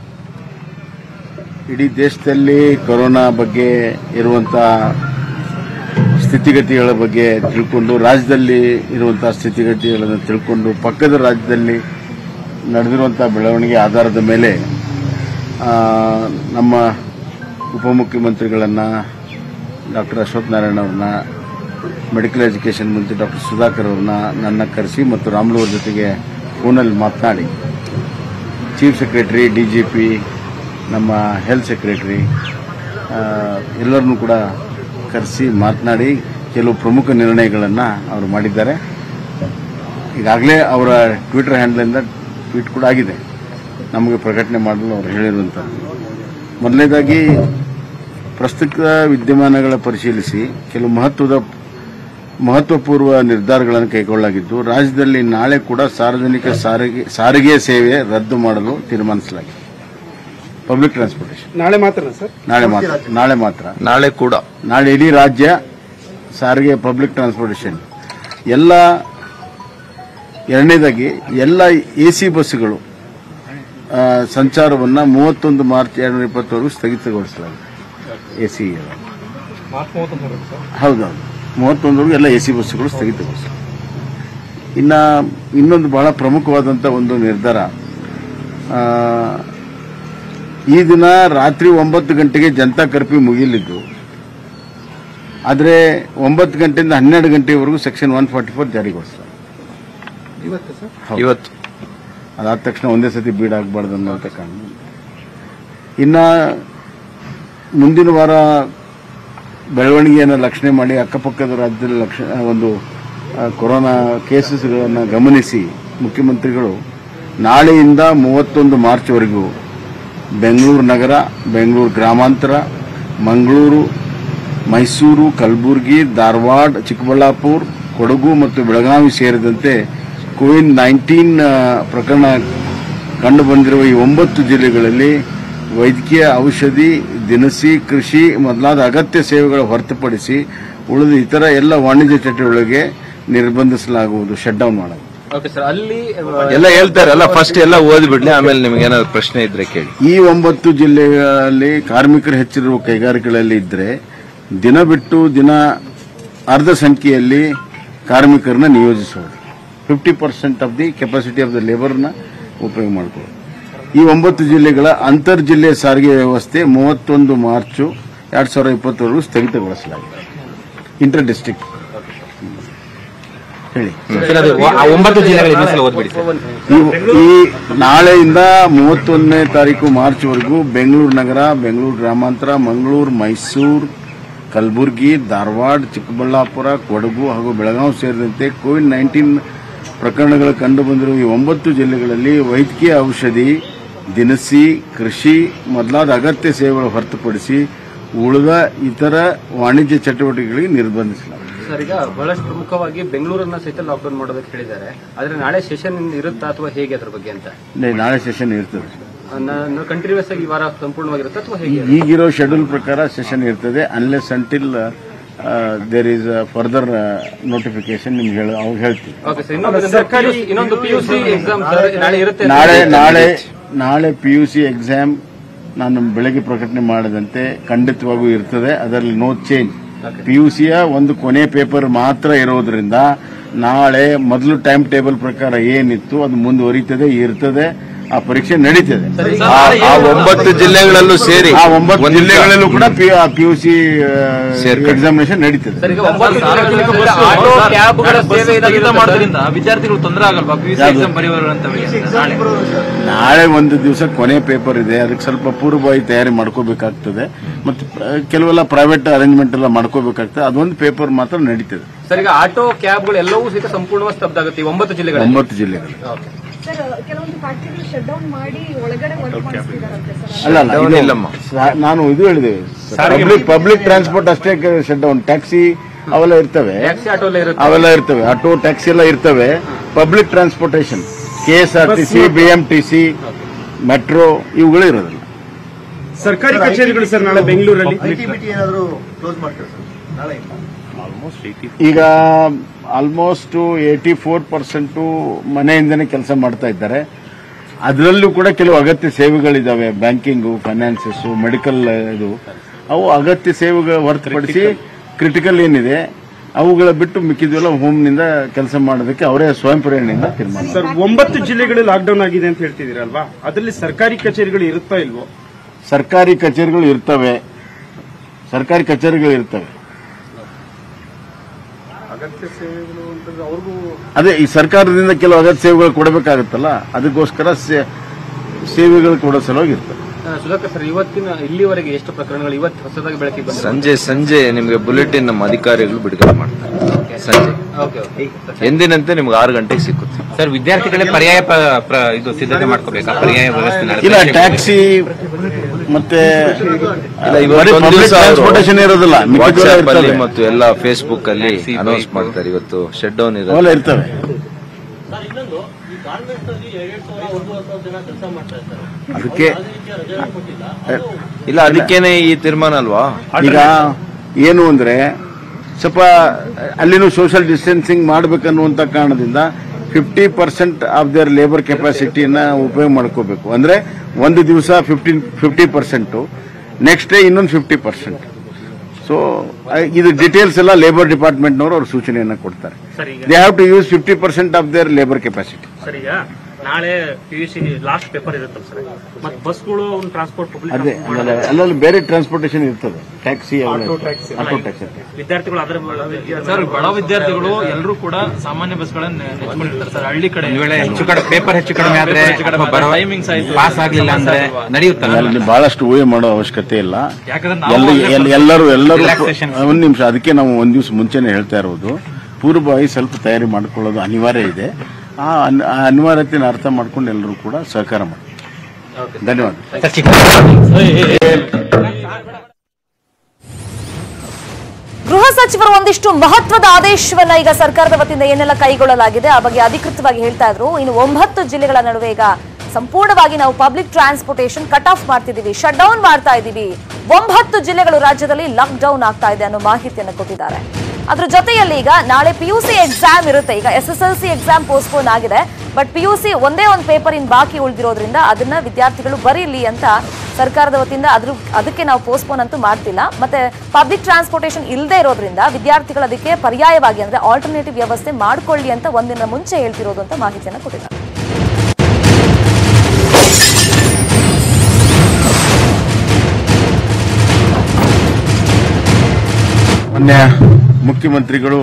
[SPEAKER 4] ಇಡೀ ದೇಶದಲ್ಲಿ ಕೊರೋನಾ ಬಗ್ಗೆ ಇರುವಂತ ಸ್ಥಿತಿಗತಿಗಳ ಬಗ್ಗೆ ತಿಳ್ಕೊಂಡು ರಾಜ್ಯದಲ್ಲಿ ಇರುವಂತಹ ಸ್ಥಿತಿಗತಿಗಳನ್ನು ತಿಳ್ಕೊಂಡು ಪಕ್ಕದ ರಾಜ್ಯದಲ್ಲಿ ನಡೆದಿರುವಂಥ ಬೆಳವಣಿಗೆ ಆಧಾರದ ಮೇಲೆ ಆ, ನಮ್ಮ ಉಪಮುಖ್ಯಮಂತ್ರಿಗಳನ್ನು ಡಾಕ್ಟರ್ ಅಶ್ವಥ್ ನಾರಾಯಣ ಅವ್ರನ್ನ ಮೆಡಿಕಲ್ ಎಜುಕೇಷನ್ ಮಂತ್ರಿ ಡಾಕ್ಟರ್ ಸುಧಾಕರ್ ಅವ್ರನ್ನ ನನ್ನ ಕರೆಸಿ ಮತ್ತು ರಾಮ್ಲು ಅವ್ರ ಜೊತೆಗೆ ಫೋನಲ್ಲಿ ಮಾತನಾಡಿ chief secretary D G P ನಮ್ಮ ಹೆಲ್ತ್ ಸೆಕ್ರೆಟರಿ ಎಲ್ಲರನ್ನೂ ಕೂಡ ಕರೆಸಿ ಮಾತನಾಡಿ ಕೆಲವು ಪ್ರಮುಖ ನಿರ್ಣಯಗಳನ್ನು ಅವರು ಮಾಡಿದ್ದಾರೆ ಈಗಾಗಲೇ ಅವರ ಟ್ವಿಟರ್ ಹ್ಯಾಂಡ್ಲಿಂದ ಟ್ವೀಟ್ ಕೂಡ ಆಗಿದೆ ನಮಗೆ ಪ್ರಕಟಣೆ ಮಾಡಲು ಅವರು ಹೇಳಿರುವಂಥದ್ದು ಮೊದಲನೇದಾಗಿ ಪ್ರಸ್ತುತ ವಿದ್ಯಮಾನಗಳ ಪರಿಶೀಲಿಸಿ ಕೆಲವು ಮಹತ್ವದ ಮಹತ್ವಪೂರ್ವ ನಿರ್ಧಾರಗಳನ್ನು ಕೈಗೊಳ್ಳಲಾಗಿದ್ದು ರಾಜ್ಯದಲ್ಲಿ ನಾಳೆ ಕೂಡ ಸಾರ್ವಜನಿಕ ಸಾರಿಗೆ ಸಾರಿಗೆ ಸೇವೆ ರದ್ದು ಮಾಡಲು ತೀರ್ಮಾನಿಸಲಾಗಿದೆ ಪಬ್ಲಿಕ್ ಟ್ರಾನ್ಸ್ಪೋರ್ಟೇಷನ್
[SPEAKER 2] ನಾಳೆ ಮಾತ್ರ ಸರ್
[SPEAKER 4] ನಾಳೆ ಮಾತ್ರ ನಾಳೆ ಮಾತ್ರ
[SPEAKER 5] ನಾಳೆ ಕೂಡ
[SPEAKER 4] ನಾಳೆ ಇಡೀ ರಾಜ್ಯ ಸಾರಿಗೆ ಪಬ್ಲಿಕ್ ಟ್ರಾನ್ಸ್ಪೋರ್ಟೇಷನ್ ಎಲ್ಲ ಎರಡನೇದಾಗಿ ಎಲ್ಲ ಎ ಸಿ ಬಸ್ಸುಗಳು ಆ, ಸಂಚಾರವನ್ನು ಮೂವತ್ತೊಂದು ಮಾರ್ಚ್ ಎರಡು ಸಾವಿರದ ಇಪ್ಪತ್ತವರೆಗೂ ಸ್ಥಗಿತಗೊಳಿಸಲಾಗಿದೆ ಎ ಸಿ ಹೌದೌದು ಮೂವತ್ತೊಂದವರೆಗೂ ಎಲ್ಲ ಎ ಸಿ ಬಸ್ಸುಗಳು ಸ್ಥಗಿತಗೊಳಿಸಲಾಗಿದೆ ಇನ್ನ ಇನ್ನೊಂದು ಬಹಳ ಪ್ರಮುಖವಾದಂಥ ಒಂದು ನಿರ್ಧಾರ ಆ, ಈ ದಿನ ರಾತ್ರಿ ಒಂಬತ್ತು ಗಂಟೆಗೆ ಜನತಾ ಕರ್ಫ್ಯೂ ಮುಗಿಲಿದ್ದು ಆದರೆ ಒಂಬತ್ತು ಗಂಟೆಯಿಂದ ಹನ್ನೆರಡು ಗಂಟೆವರೆಗೂ ಸೆಕ್ಷನ್ ಒನ್ ಫಾರ್ಟಿ ಫೋರ್ ಜಾರಿಗೊಳಿಸಲಾಗಿದೆ ಹೌದು.
[SPEAKER 5] ಇವತ್ತು
[SPEAKER 4] ಅದಾದ ತಕ್ಷಣ ಒಂದೇ ಸತಿ ಬೀಡಾಗಬಾರ್ದು ಅನ್ನೋಂಥ ಕಾರಣ ಇನ್ನ ಮುಂದಿನ ವಾರ ಬೆಳವಣಿಗೆಯನ್ನು ಲಕ್ಷಣೆ ಮಾಡಿ ಅಕ್ಕಪಕ್ಕದ ರಾಜ್ಯದಲ್ಲಿ ಲಕ್ಷ ಒಂದು ಆ, ಕೊರೋನಾ ಕೇಸಸ್ಗಳನ್ನು ಗಮನಿಸಿ ಮುಖ್ಯಮಂತ್ರಿಗಳು ನಾಳೆಯಿಂದ ಮೂವತ್ತೊಂದು ಮಾರ್ಚ್ವರೆಗೂ ಬೆಂಗಳೂರು ನಗರ ಬೆಂಗಳೂರು ಗ್ರಾಮಾಂತರ ಮಂಗಳೂರು ಮೈಸೂರು ಕಲಬುರಗಿ ಧಾರವಾಡ ಚಿಕ್ಕಬಳ್ಳಾಪುರ ಕೊಡಗು ಮತ್ತು ಬೆಳಗಾವಿ ಸೇರಿದಂತೆ ಕೋವಿಡ್ ನೈನ್ಟೀನ್ ಪ್ರಕರಣ ಕಂಡುಬಂದಿರುವ ಈ ಒಂಬತ್ತು ಜಿಲ್ಲೆಗಳಲ್ಲಿ ವೈದ್ಯಕೀಯ ಔಷಧಿ ದಿನಸಿ ಕೃಷಿ ಮೊದಲಾದ ಅಗತ್ಯ ಸೇವೆಗಳ ಹೊರತುಪಡಿಸಿ ಉಳಿದ ಇತರ ಎಲ್ಲ ವಾಣಿಜ್ಯ ಚಟುವಟಿಕೆಗಳಿಗೆ ನಿರ್ಬಂಧಿಸಲಾಗುವುದು ಶಟ್ ಡೌನ್ ಮಾಡೋದು
[SPEAKER 6] ಓಕೆ ಸರ್ ಅಲ್ಲಿ
[SPEAKER 5] ಎಲ್ಲ ಹೇಳ್ತಾರಲ್ಲ ಫಸ್ಟ್ ಎಲ್ಲ ಓದ್ಬಿಡ್ಲಿ ಆಮೇಲೆ ನಿಮ್ಗೆ ಏನಾದ್ರು ಪ್ರಶ್ನೆ ಇದ್ರೆ ಕೇಳಿ
[SPEAKER 4] ಈ ಒಂಬತ್ತು ಜಿಲ್ಲೆಗಳಲ್ಲಿ ಕಾರ್ಮಿಕರು ಹೆಚ್ಚಿರುವ ಕೈಗಾರಿಕೆಗಳಲ್ಲಿ ಇದ್ರೆ ದಿನ ಬಿಟ್ಟು ದಿನ ಅರ್ಧ ಸಂಖ್ಯೆಯಲ್ಲಿ ಕಾರ್ಮಿಕರನ್ನ ನಿಯೋಜಿಸುವುದು fifty percent of the capacity of the ಲೇಬರ್ನ ಉಪಯೋಗ ಮಾಡಿಕೊಳ್ಳೋದು ಈ ಒಂಬತ್ತು ಜಿಲ್ಲೆಗಳ ಅಂತರ್ ಜಿಲ್ಲೆ ಸಾರಿಗೆ ವ್ಯವಸ್ಥೆ ಮೂವತ್ತೊಂದು ಮಾರ್ಚು ಎರಡ್ ಸಾವಿರದ ಇಪ್ಪತ್ತವರೆಗೂ ಸ್ಥಗಿತಗೊಳಿಸಲಾಗಿದೆ ಇಂಟರ್ ಡಿಸ್ಟ್ರಿಕ್ಟ್ ಹೇಳಿ
[SPEAKER 6] ಸರ್ ಅದು ಆ ಒಂಬತ್ತು ಜಿಲ್ಲೆಗಳು ಇನ್ನೊಂದ್ಸಲ ಓದ್ಬಿಡಿ ಸರ್
[SPEAKER 4] ಈ ಈ ನಾಳೆಯಿಂದ ಮೂವತ್ತೊಂದನೇ ತಾರೀಕು ಮಾರ್ಚ್ವರೆಗೂ ಬೆಂಗಳೂರು ನಗರ ಬೆಂಗಳೂರು ಗ್ರಾಮಾಂತರ ಮಂಗಳೂರು ಮೈಸೂರು ಕಲಬುರಗಿ ಧಾರವಾಡ ಚಿಕ್ಕಬಳ್ಳಾಪುರ ಕೊಡಗು ಹಾಗೂ ಬೆಳಗಾವಿ ಸೇರಿದಂತೆ ಕೋವಿಡ್ ನೈನ್ಟೀನ್ ಪ್ರಕರಣಗಳು ಕಂಡುಬಂದಿರುವ ಈ ಒಂಬತ್ತು ಜಿಲ್ಲೆಗಳಲ್ಲಿ ವೈದ್ಯಕೀಯ ಔಷಧಿ ದಿನಸಿ ಕೃಷಿ ಮೊದಲಾದ ಅಗತ್ಯ ಸೇವೆಗಳು ಹೊರತುಪಡಿಸಿ ಉಳಿದ ಇತರ ವಾಣಿಜ್ಯ ಚಟುವಟಿಕೆಗಳಿಗೆ ನಿರ್ಬಂಧಿಸಲಾಗಿದೆ
[SPEAKER 6] ಸರ್ ಈಗ ಬಹಳಷ್ಟು ಪ್ರಮುಖವಾಗಿ ಬೆಂಗಳೂರನ್ನ ಸಹಿತ ಲಾಕ್ಡೌನ್ ಮಾಡೋದಕ್ಕೆ ಹೇಳಿದ್ದಾರೆ ಆದ್ರೆ ನಾಳೆ ಸೆಷನ್ ಇರುತ್ತಾ ಅಥವಾ ಹೇಗೆ ಅದ್ರ ಬಗ್ಗೆ ಅಂತ
[SPEAKER 4] ನೆ- ನಾಳೆ ಸೆಷನ್ ಇರ್ತದೆ
[SPEAKER 6] ಕಂಟಿನ್ಯೂಸ್ ಆಗಿ ಈ ವಾರ ಸಂಪೂರ್ಣವಾಗಿರುತ್ತೆ ಅಥವಾ ಹೇಗೆ
[SPEAKER 4] ಈಗಿರೋ ಶೆಡ್ಯೂಲ್ ಪ್ರಕಾರ ಸೆಷನ್ ಇರ್ತದೆ unless until there is further notification ನಿಮ್ಗೆ ಹೇಳ ಅವಾಗ ಹೇಳ್ತೀವಿ
[SPEAKER 6] ಓಕೆ ಸರ್ ಇನ್ನೊಂದು ಸರ್ಕಾರಿ ಇನ್ನೊಂದು ಪಿ ಯು ಸಿ ಎಕ್ಸಾಮ್ ನಾಳೆ ಇರುತ್ತೆ ಅಂತ
[SPEAKER 4] ನಾಳೆ ನಾಳೆ ನಾಳೆ ಪಿ ಯು ಸಿ ಎಕ್ಸಾಮ್ ನಾನು ಬೆಳಗ್ಗೆ ಪ್ರಕಟಣೆ ಮಾಡದಂತೆ ಖಂಡಿತವಾಗೂ ಇರ್ತದೆ ಅದರಲ್ಲಿ ನೋ ಚೇಂಜ್ ಪಿ ಯು ಸಿಯ ಒಂದು ಕೊನೆ ಪೇಪರ್ ಮಾತ್ರ ಇರೋದ್ರಿಂದ ನಾಳೆ ಮೊದಲು ಟೈಮ್ ಟೇಬಲ್ ಪ್ರಕಾರ ಏನಿತ್ತು ಅದು ಮುಂದುವರಿತದೆ ಇರ್ತದೆ ಆ ಪರೀಕ್ಷೆ ನಡೀತದೆ
[SPEAKER 5] ಆ- ಆ ಒಂಬತ್ತು ಜಿಲ್ಲೆಗಳಲ್ಲೂ ಸೇರಿ
[SPEAKER 4] ಆ ಒಂಬತ್ತು
[SPEAKER 5] ಒಂದ್ ನಿಮಿಷ.
[SPEAKER 4] ಜಿಲ್ಲೆಗಳಲ್ಲೂ ಕೂಡ ಪಿ ಯು ಸಿ
[SPEAKER 5] ಸೇರ್ಕೊಂಡು.
[SPEAKER 4] ಎಕ್ಸಾಮಿನೇಷನ್ ನಡೀತದೆ
[SPEAKER 6] ಸರ್ ಈಗ ಒಂಬತ್ತು ಸಾರ್ವಜನಿಕ ಬಸ್ಸು, ಆಟೋ ಕ್ಯಾಬ್ಗಳ ಸೇವೆ ಇದಾಗಿರುತ್ತೆ ಸರ್.
[SPEAKER 7] ಮಾಡೋದ್ರಿಂದ ವಿದ್ಯಾರ್ಥಿಗಳು ತೊಂದರೆ ಆಗಲ್ವಾ ಪಿ ಯು ಸಿ ಎಕ್ಸಾಮ್ ಬರೆಯುವಂತವರಿಗೆ ನಾಳೆ
[SPEAKER 4] ನಾಳೆ ಒಂದು ದಿವಸ ಕೊನೆ ಪೇಪರ್ ಇದೆ ಅದಕ್ಕೆ ಸ್ವಲ್ಪ ಪೂರ್ವಭಾವಿ ತಯಾರಿ ಮಾಡ್ಕೋಬೇಕಾಗ್ತದೆ ಮತ್ತೆ ಪ್ರ- ಕೆಲವೆಲ್ಲ ಪ್ರೈವೇಟ್ ಅರೇಂಜ್ಮೆಂಟ್ ಎಲ್ಲ ಮಾಡ್ಕೋಬೇಕಾಗ್ತದೆ ಅದೊಂದು ಪೇಪರ್ ಮಾತ್ರ ನಡೀತದೆ
[SPEAKER 6] ಸರ್ ಈಗ ಆಟೋ ಕ್ಯಾಬ್ಗಳು ಎಲ್ಲವೂ ಸಹಿತ ಸಂಪೂರ್ಣವಾಗಿ ಸ್ತಬ್ಧ ಆಗುತ್ತೆ ಈ ಒಂಬತ್ತು ಜಿಲ್ಲೆಗಳಲ್ಲಿ
[SPEAKER 4] ಒಂಬತ್ತು ಜಿಲ್ಲೆಗಳು
[SPEAKER 8] ಸರ್ ಕೆಲವೊಂದು ಫ್ಯಾಕ್ಟರಿಗಳು ಶಟ್ ಡೌನ್ ಮಾಡಿ ಒಳಗಡೆ ವರ್ಕ್ ಮಾಡಿಸ್ತಿದಾರಂತೆ ಸರ್
[SPEAKER 4] ಅಲ್ಲ ಅಲ್ಲ,
[SPEAKER 5] Down
[SPEAKER 4] ಇದು
[SPEAKER 5] ಇಲ್ಲಮ್ಮ.
[SPEAKER 4] ಸಾ- ನಾನು ಇದು ಹೇಳಿದೆ ಪಬ್ಲಿಕ್ ಪಬ್ಲಿಕ್ ಟ್ರಾನ್ಸ್ಪೋರ್ಟ್ ಅಷ್ಟೇ ಶಟ್ ಡೌನ್ ಟ್ಯಾಕ್ಸಿ ಅವೆಲ್ಲ ಇರ್ತವೆ
[SPEAKER 6] ಟ್ಯಾಕ್ಸಿ ಆಟೋ ಎಲ್ಲ ಇರುತ್ತೆ
[SPEAKER 4] ಅವೆಲ್ಲ ಇರ್ತವೆ ಆಟೋ ಟ್ಯಾಕ್ಸಿ ಎಲ್ಲ ಇರ್ತವೆ public transportation K S R T C B M T C metro ಇವುಗಳು ಇರೋದಿಲ್ಲ
[SPEAKER 9] ಸರ್ಕಾರಿ ಕಚೇರಿಗಳು ಸರ್ ನಾಳೆ ಬೆಂಗಳೂರಲ್ಲಿ
[SPEAKER 4] ಈಗ ಆಲ್ಮೋಸ್ಟ್ ಏಯ್ಟಿ ಫೋರ್ ಪರ್ಸೆಂಟು ಮನೆಯಿಂದನೇ ಕೆಲಸ ಮಾಡ್ತಾ ಇದ್ದಾರೆ ಅದರಲ್ಲೂ ಕೂಡ ಕೆಲವು ಅಗತ್ಯ ಸೇವೆಗಳಿದ್ದಾವೆ ಬ್ಯಾಂಕಿಂಗು ಫೈನಾನ್ಸಸ್ ಮೆಡಿಕಲ್ ಇದು ಅವು ಅಗತ್ಯ ಸೇವೆಗಳು ಹೊರತುಪಡಿಸಿ ಕ್ರಿಟಿಕಲ್ ಏನಿದೆ ಅವುಗಳ ಬಿಟ್ಟು ಮಿಕ್ಕಿದೆಲ್ಲ ಹೋಮ್ನಿಂದ ಕೆಲಸ ಮಾಡೋದಕ್ಕೆ ಅವರೇ ಸ್ವಯಂ ಪ್ರೇರಣೆಯಿಂದ ತೀರ್ಮಾನ
[SPEAKER 9] ಸರ್ ಒಂಬತ್ತು ಜಿಲ್ಲೆಗಳು ಲಾಕ್ಡೌನ್ ಆಗಿದೆ ಅಂತ ಹೇಳ್ತಿದ್ದೀರಲ್ವಾ ಅದರಲ್ಲಿ ಸರ್ಕಾರಿ ಕಚೇರಿಗಳು ಇರುತ್ತಾ ಇಲ್ವೋ
[SPEAKER 4] ಸರ್ಕಾರಿ ಕಚೇರಿಗಳು ಇರ್ತವೆ ಸರ್ಕಾರಿ ಕಚೇರಿಗಳು ಇರ್ತವೆ ಅದೇ ಈ ಸರ್ಕಾರದಿಂದ ಕೆಲವು ಅಗತ್ಯ ಸೇವೆಗಳು ಕೊಡಬೇಕಾಗುತ್ತಲ್ಲ ಅದಕ್ಕೋಸ್ಕರ ಸೇ- ಸೇವೆಗಳು ಕೊಡೋ ಸಲುವಾಗಿ ಇರ್ತವೆ
[SPEAKER 6] ಆ, ಸುಧಾಕರ್ ಸರ್ ಇವತ್ತಿನ ಇಲ್ಲಿವರೆಗೆ ಎಷ್ಟು ಪ್ರಕರಣಗಳು ಇವತ್ತು ಹೊಸದಾಗಿ ಬೆಳಕಿಗೆ ಬಂದಿದೆ
[SPEAKER 5] ಸಂಜೆ ಸಂಜೆ ನಿಮ್ಗೆ ಬುಲೆಟಿನ್ ನಮ್ಮ ಅಧಿಕಾರಿಗಳು ಬಿಡುಗಡೆ ಮಾಡ್ತಾರೆ ಸಂಜೆ
[SPEAKER 6] ಓಕೆ ಓಕೆ
[SPEAKER 5] ಎಂದಿನಂತೆ ನಿಮ್ಗೆ ಆರು ಗಂಟೆಗೆ ಸಿಕ್ಕುತ್ತೆ
[SPEAKER 7] ಸರ್ ವಿದ್ಯಾರ್ಥಿಗಳೇ ಪರ್ಯಾಯ ಪ- ಪ್ರ- ಇದು ಸಿದ್ಧತೆ ಮಾಡ್ಕೋಬೇಕಾ ಪರ್ಯಾಯ ವ್ಯವಸ್ಥೆ ನಾಳೆ
[SPEAKER 4] ಇಲ್ಲ
[SPEAKER 7] ಪರೀಕ್ಷೆ
[SPEAKER 4] ಟ್ಯಾಕ್ಸಿ ಮತ್ತೆ
[SPEAKER 5] ಇಲ್ಲ, ಇವತ್ತು ಒಂದ್ ದಿವ್ಸ ಅವ್ರು
[SPEAKER 4] ಟ್ರಾನ್ಸ್ಪೋರ್ಟೇಷನ್ ಇರೋದಿಲ್ಲ ಮಿಕ್ಕಿದ್ದೆಲ್ಲ
[SPEAKER 5] ವಾಟ್ಸ್ಆಪ್ ಅಲ್ಲಿ
[SPEAKER 4] ಇರ್ತವೆ.
[SPEAKER 5] ಮತ್ತು ಎಲ್ಲ ಫೇಸ್ಬುಕ್ ಅಲ್ಲಿ ಅನೌನ್ಸ್ ಮಾಡ್ತಾರೆ ಇವತ್ತು ಶಟ್ ಡೌನ್ ಇದೆ
[SPEAKER 4] ಅವೆಲ್ಲ ಇರ್ತವೆ ಅದಕ್ಕೆ
[SPEAKER 5] ಇಲ್ಲ ಅದಕ್ಕೇನೆ ಈ ತೀರ್ಮಾನ ಅಲ್ವಾ
[SPEAKER 4] ಈಗ ಏನು ಅಂದ್ರೆ ಸ್ವಲ್ಪ ಅಲ್ಲಿನೂ ಸೋಷಿಯಲ್ ಡಿಸ್ಟೆನ್ಸಿಂಗ್ ಮಾಡ್ಬೇಕನ್ನುವಂತ ಕಾರಣದಿಂದ fifty percent of their labour ಕೆಪಾಸಿಟಿಯನ್ನ ಉಪಯೋಗ ಮಾಡ್ಕೋಬೇಕು ಅಂದ್ರೆ ಒಂದು ದಿವಸ fifteen fifty percent next day ಇನ್ನೊಂದು ಫಿಫ್ಟಿ ಪರ್ಸೆಂಟ್ ಸೊ ಇದು ಡೀಟೇಲ್ಸ್ ಎಲ್ಲ ಲೇಬರ್ ಡಿಪಾರ್ಟ್ಮೆಂಟ್ನವರು ಅವ್ರು ಸೂಚನೆಯನ್ನ ಕೊಡ್ತಾರೆ they have to use fifty percent of their labour capacity
[SPEAKER 10] sir ಈಗ ನಾಳೆ P U C last paper ಇರುತ್ತಲ್ಲ ಸರ್ ಮತ್ತೆ ಬಸ್ಗಳು ಒಂದು ಟ್ರಾನ್ಸ್ಪೋರ್ಟ್ ಪಬ್ಲಿಕ್
[SPEAKER 4] ಅದೇ ಆಮೇಲೆ ಅಲ್ಲಲ್ಲಿ ಬೇರೆ ಟ್ರಾನ್ಸ್ಪೋರ್ಟೇಷನ್ ಇರ್ತದೆ ಟ್ಯಾಕ್ಸಿ ಆಟೋ ಟ್ಯಾಕ್ಸಿ
[SPEAKER 10] ವಿದ್ಯಾರ್ಥಿಗಳು ಅದರ
[SPEAKER 7] ಸರ್ ಬಡ ವಿದ್ಯಾರ್ಥಿಗಳು ಎಲ್ಲರೂ ಕೂಡ ಸಾಮಾನ್ಯ ಬಸ್ಗಳನ್ನ ನೆಚ್ಕೊಂಡಿರ್ತಾರೆ ಸರ್ ಹಳ್ಳಿ ಕಡೆ ವೇಳೆ ಹೆಚ್ಚು ಕಡಿಮೆ ಪೇಪರ್ ಹೆಚ್ಚು ಕಡಿಮೆ ಆದ್ರೆ ಟೈಮಿಂಗ್ಸ್ ಆಯ್ತು ಪಾಸ್ ಆಗ್ಲಿಲ್ಲ ಅಂದ್ರೆ ನಡೆಯುತ್ತಲ್ಲ
[SPEAKER 4] ಅಲ್ಲಿ ಬಹಳಷ್ಟು ಊಹೆ ಮಾಡೋ ಅವಶ್ಯಕತೆ ಇಲ್ಲ
[SPEAKER 7] ಯಾಕಂದ್ರೆ ನಾವು
[SPEAKER 4] ಎಲ್ಲ
[SPEAKER 7] ಅಲ್ಲೇ
[SPEAKER 4] ಎಲ್ಲ- ಎಲ್ಲರೂ ಎಲ್ಲರೂ
[SPEAKER 7] Relaxation.
[SPEAKER 4] ಒಂದ್ ನಿಮಿಷ ಅದಕ್ಕೆ ನಾವು ಒಂದ್ ದಿವಸ ಮುಂಚೆನೆ ಹೇಳ್ತಾ ಇರೋದು ಪೂರ್ವಭಾವಿ ಸ್ವಲ್ಪ ತಯಾರಿ ಮಾಡ್ಕೊಳ್ಳೋದು ಅನಿವಾರ್ಯ ಇದೆ ಆ ಅನ್- ಆ ಅನಿವಾರ್ಯತೆಯನ್ನು ಅರ್ಥ ಮಾಡ್ಕೊಂಡು ಎಲ್ಲರೂ ಕೂಡ ಸಹಕಾರ ಮಾಡಿ ಧನ್ಯವಾದ
[SPEAKER 7] ಸರ್, ಚಿಕ್ಕ
[SPEAKER 1] ಗೃಹ ಸಚಿವರು ಒಂದಿಷ್ಟು ಮಹತ್ವದ ಆದೇಶವನ್ನ ಈಗ ಸರ್ಕಾರದ ವತಿಯಿಂದ ಏನೆಲ್ಲ ಕೈಗೊಳ್ಳಲಾಗಿದೆ ಆ ಬಗ್ಗೆ ಅಧಿಕೃತವಾಗಿ ಹೇಳ್ತಾ ಇದ್ರು ಇನ್ನು ಒಂಬತ್ತು ಜಿಲ್ಲೆಗಳ ನಡುವೆ ಈಗ ಸಂಪೂರ್ಣವಾಗಿ ನಾವು ಪಬ್ಲಿಕ್ ಟ್ರಾನ್ಸ್ಪೋರ್ಟೇಷನ್ ಕಟ್ ಆಫ್ ಮಾಡ್ತಿದೀವಿ ಶಟ್ ಡೌನ್ ಮಾಡ್ತಾ ಇದ್ದೀವಿ ಒಂಬತ್ತು ಜಿಲ್ಲೆಗಳು ರಾಜ್ಯದಲ್ಲಿ ಲಾಕ್ ಡೌನ್ ಆಗ್ತಾ ಇದೆ ಅನ್ನೋ ಮಾಹಿತಿಯನ್ನು ಕೊಟ್ಟಿದ್ದಾರೆ ಅದ್ರ ಜೊತೆಯಲ್ಲಿ ಈಗ ನಾಳೆ ಪಿ ಯು ಸಿ ಎಕ್ಸಾಮ್ ಇರುತ್ತೆ ಈಗ S S L C exam postpone ಆಗಿದೆ ಬಟ್ ಪಿ ಯು ಸಿ ಒಂದೇ ಒಂದು ಪೇಪರ್ ಇನ್ ಬಾಕಿ ಉಳಿದಿರೋದ್ರಿಂದ ಅದನ್ನ ವಿದ್ಯಾರ್ಥಿಗಳು ಬರೀಲಿ ಅಂತ ಸರ್ಕಾರದ ವತಿಯಿಂದ ಅದ್ರ ಅದಕ್ಕೆ ನಾವು ಪೋಸ್ಟ್ಪೋನ್ ಅಂತೂ ಮಾಡ್ತಿಲ್ಲ ಮತ್ತೆ ಪಬ್ಲಿಕ್ ಟ್ರಾನ್ಸ್ಪೋರ್ಟೇಷನ್ ಇಲ್ಲದೆ ಇರೋದ್ರಿಂದ ವಿದ್ಯಾರ್ಥಿಗಳು ಅದಕ್ಕೆ ಪರ್ಯಾಯವಾಗಿ ಅಂದ್ರೆ ಆಲ್ಟರ್ನೇಟಿವ್ ವ್ಯವಸ್ಥೆ ಮಾಡ್ಕೊಳ್ಳಿ ಅಂತ ಒಂದಿನ ಮುಂಚೆ ಹೇಳ್ತಿರೋದು ಅಂತ ಮಾಹಿತಿಯನ್ನು ಕೊಟ್ಟಿದ್ದಾರೆ
[SPEAKER 4] ಮಾನ್ಯ ಮುಖ್ಯಮಂತ್ರಿಗಳು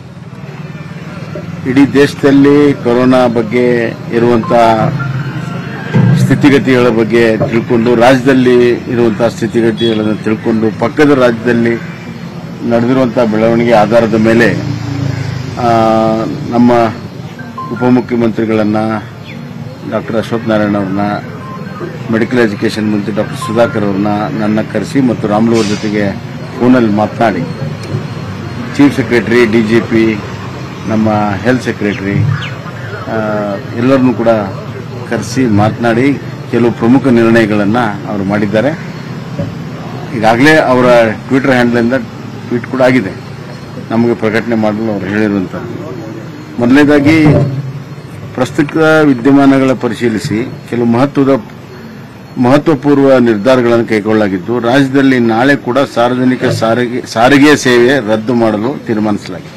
[SPEAKER 4] ಇಡೀ ದೇಶದಲ್ಲಿ ಕೊರೋನಾ ಬಗ್ಗೆ ಇರುವಂತ ಸ್ಥಿತಿಗತಿಗಳ ಬಗ್ಗೆ ತಿಳ್ಕೊಂಡು ರಾಜ್ಯದಲ್ಲಿ ಇರುವಂತಹ ಸ್ಥಿತಿಗತಿಗಳನ್ನು ತಿಳ್ಕೊಂಡು ಪಕ್ಕದ ರಾಜ್ಯದಲ್ಲಿ ನಡೆದಿರುವಂತಹ ಬೆಳವಣಿಗೆ ಆಧಾರದ ಮೇಲೆ ಆ, ನಮ್ಮ ಉಪಮುಖ್ಯಮಂತ್ರಿಗಳನ್ನ ಡಾಕ್ಟರ್ ಅಶ್ವಥ್ ನಾರಾಯಣ ಅವ್ರನ್ನ ಮೆಡಿಕಲ್ ಎಜುಕೇಷನ್ ಮಂತ್ರಿ ಡಾಕ್ಟರ್ ಸುಧಾಕರ್ ಅವ್ರನ್ನ ನನ್ನ ಕರೆಸಿ ಮತ್ತು ರಾಮ್ಲು ಅವ್ರ ಜೊತೆಗೆ ಫೋನಲ್ಲಿ ಮಾತನಾಡಿ chief secretary D G P ನಮ್ಮ ಹೆಲ್ತ್ ಸೆಕ್ರೆಟರಿ ಎಲ್ಲರನ್ನೂ ಕೂಡ ಕರೆಸಿ ಮಾತನಾಡಿ ಕೆಲವು ಪ್ರಮುಖ ನಿರ್ಣಯಗಳನ್ನು ಅವರು ಮಾಡಿದ್ದಾರೆ ಈಗಾಗಲೇ ಅವರ ಟ್ವಿಟರ್ ಹ್ಯಾಂಡ್ಲಿಂದ ಟ್ವೀಟ್ ಕೂಡ ಆಗಿದೆ ನಮಗೆ ಪ್ರಕಟಣೆ ಮಾಡಲು ಅವರು ಹೇಳಿರುವಂಥದ್ದು ಮೊದಲನೇದಾಗಿ ಪ್ರಸ್ತುತ ವಿದ್ಯಮಾನಗಳ ಪರಿಶೀಲಿಸಿ ಕೆಲವು ಮಹತ್ವದ ಮಹತ್ವಪೂರ್ವ ನಿರ್ಧಾರಗಳನ್ನು ಕೈಗೊಳ್ಳಲಾಗಿದ್ದು ರಾಜ್ಯದಲ್ಲಿ ನಾಳೆ ಕೂಡ ಸಾರ್ವಜನಿಕ ಸಾರಿಗೆ ಸಾರಿಗೆ ಸೇವೆ ರದ್ದು ಮಾಡಲು ತೀರ್ಮಾನಿಸಲಾಗಿದೆ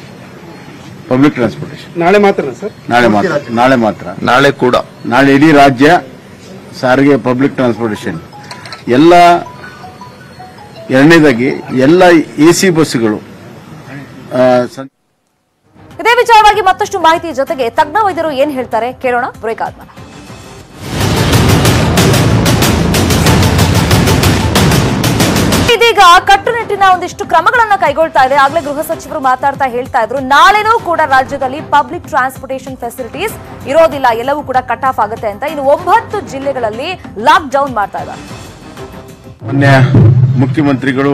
[SPEAKER 4] ಪಬ್ಲಿಕ್ ಟ್ರಾನ್ಸ್ಪೋರ್ಟೇಷನ್
[SPEAKER 9] ನಾಳೆ ಮಾತ್ರ ಸರ್
[SPEAKER 4] ನಾಳೆ ಮಾತ್ರ ನಾಳೆ ಮಾತ್ರ
[SPEAKER 5] ನಾಳೆ ಕೂಡ
[SPEAKER 4] ನಾಳೆ ಇಡೀ ರಾಜ್ಯ ಸಾರಿಗೆ ಪಬ್ಲಿಕ್ ಟ್ರಾನ್ಸ್ಪೋರ್ಟೇಷನ್ ಎಲ್ಲ ಎರಡನೇದಾಗಿ ಎಲ್ಲ ಎ ಸಿ ಬಸ್ಸುಗಳು ಆ, ಸಂ-
[SPEAKER 1] ಇದೇ ವಿಚಾರವಾಗಿ ಮತ್ತಷ್ಟು ಮಾಹಿತಿ ಜೊತೆಗೆ ತಜ್ಞ ವೈದ್ಯರು ಏನ್ ಹೇಳ್ತಾರೆ ಕೇಳೋಣ ಬ್ರೇಕ್ ಆದ್ಮೇಲೆ ಇದೀಗ ಕಟ್ಟುನಿಟ್ಟಿನ ಒಂದಿಷ್ಟು ಕ್ರಮಗಳನ್ನ ಕೈಗೊಳ್ತಾ ಇದೆ ಆಗ್ಲೇ ಗೃಹ ಸಚಿವರು ಮಾತಾಡ್ತಾ ಹೇಳ್ತಾ ಇದ್ರು ನಾಳೆನೂ ಕೂಡ ರಾಜ್ಯದಲ್ಲಿ ಪಬ್ಲಿಕ್ ಟ್ರಾನ್ಸ್ಪೋರ್ಟೇಷನ್ ಫೆಸಿಲಿಟೀಸ್ ಇರೋದಿಲ್ಲ ಎಲ್ಲವೂ ಕೂಡ ಕಟ್ ಆಫ್ ಆಗುತ್ತೆ ಅಂತ ಇನ್ನು ಒಂಬತ್ತು ಜಿಲ್ಲೆಗಳಲ್ಲಿ ಲಾಕ್ ಡೌನ್ ಮಾಡ್ತಾ ಇದ್ದಾರೆ
[SPEAKER 4] ಮಾನ್ಯ ಮುಖ್ಯಮಂತ್ರಿಗಳು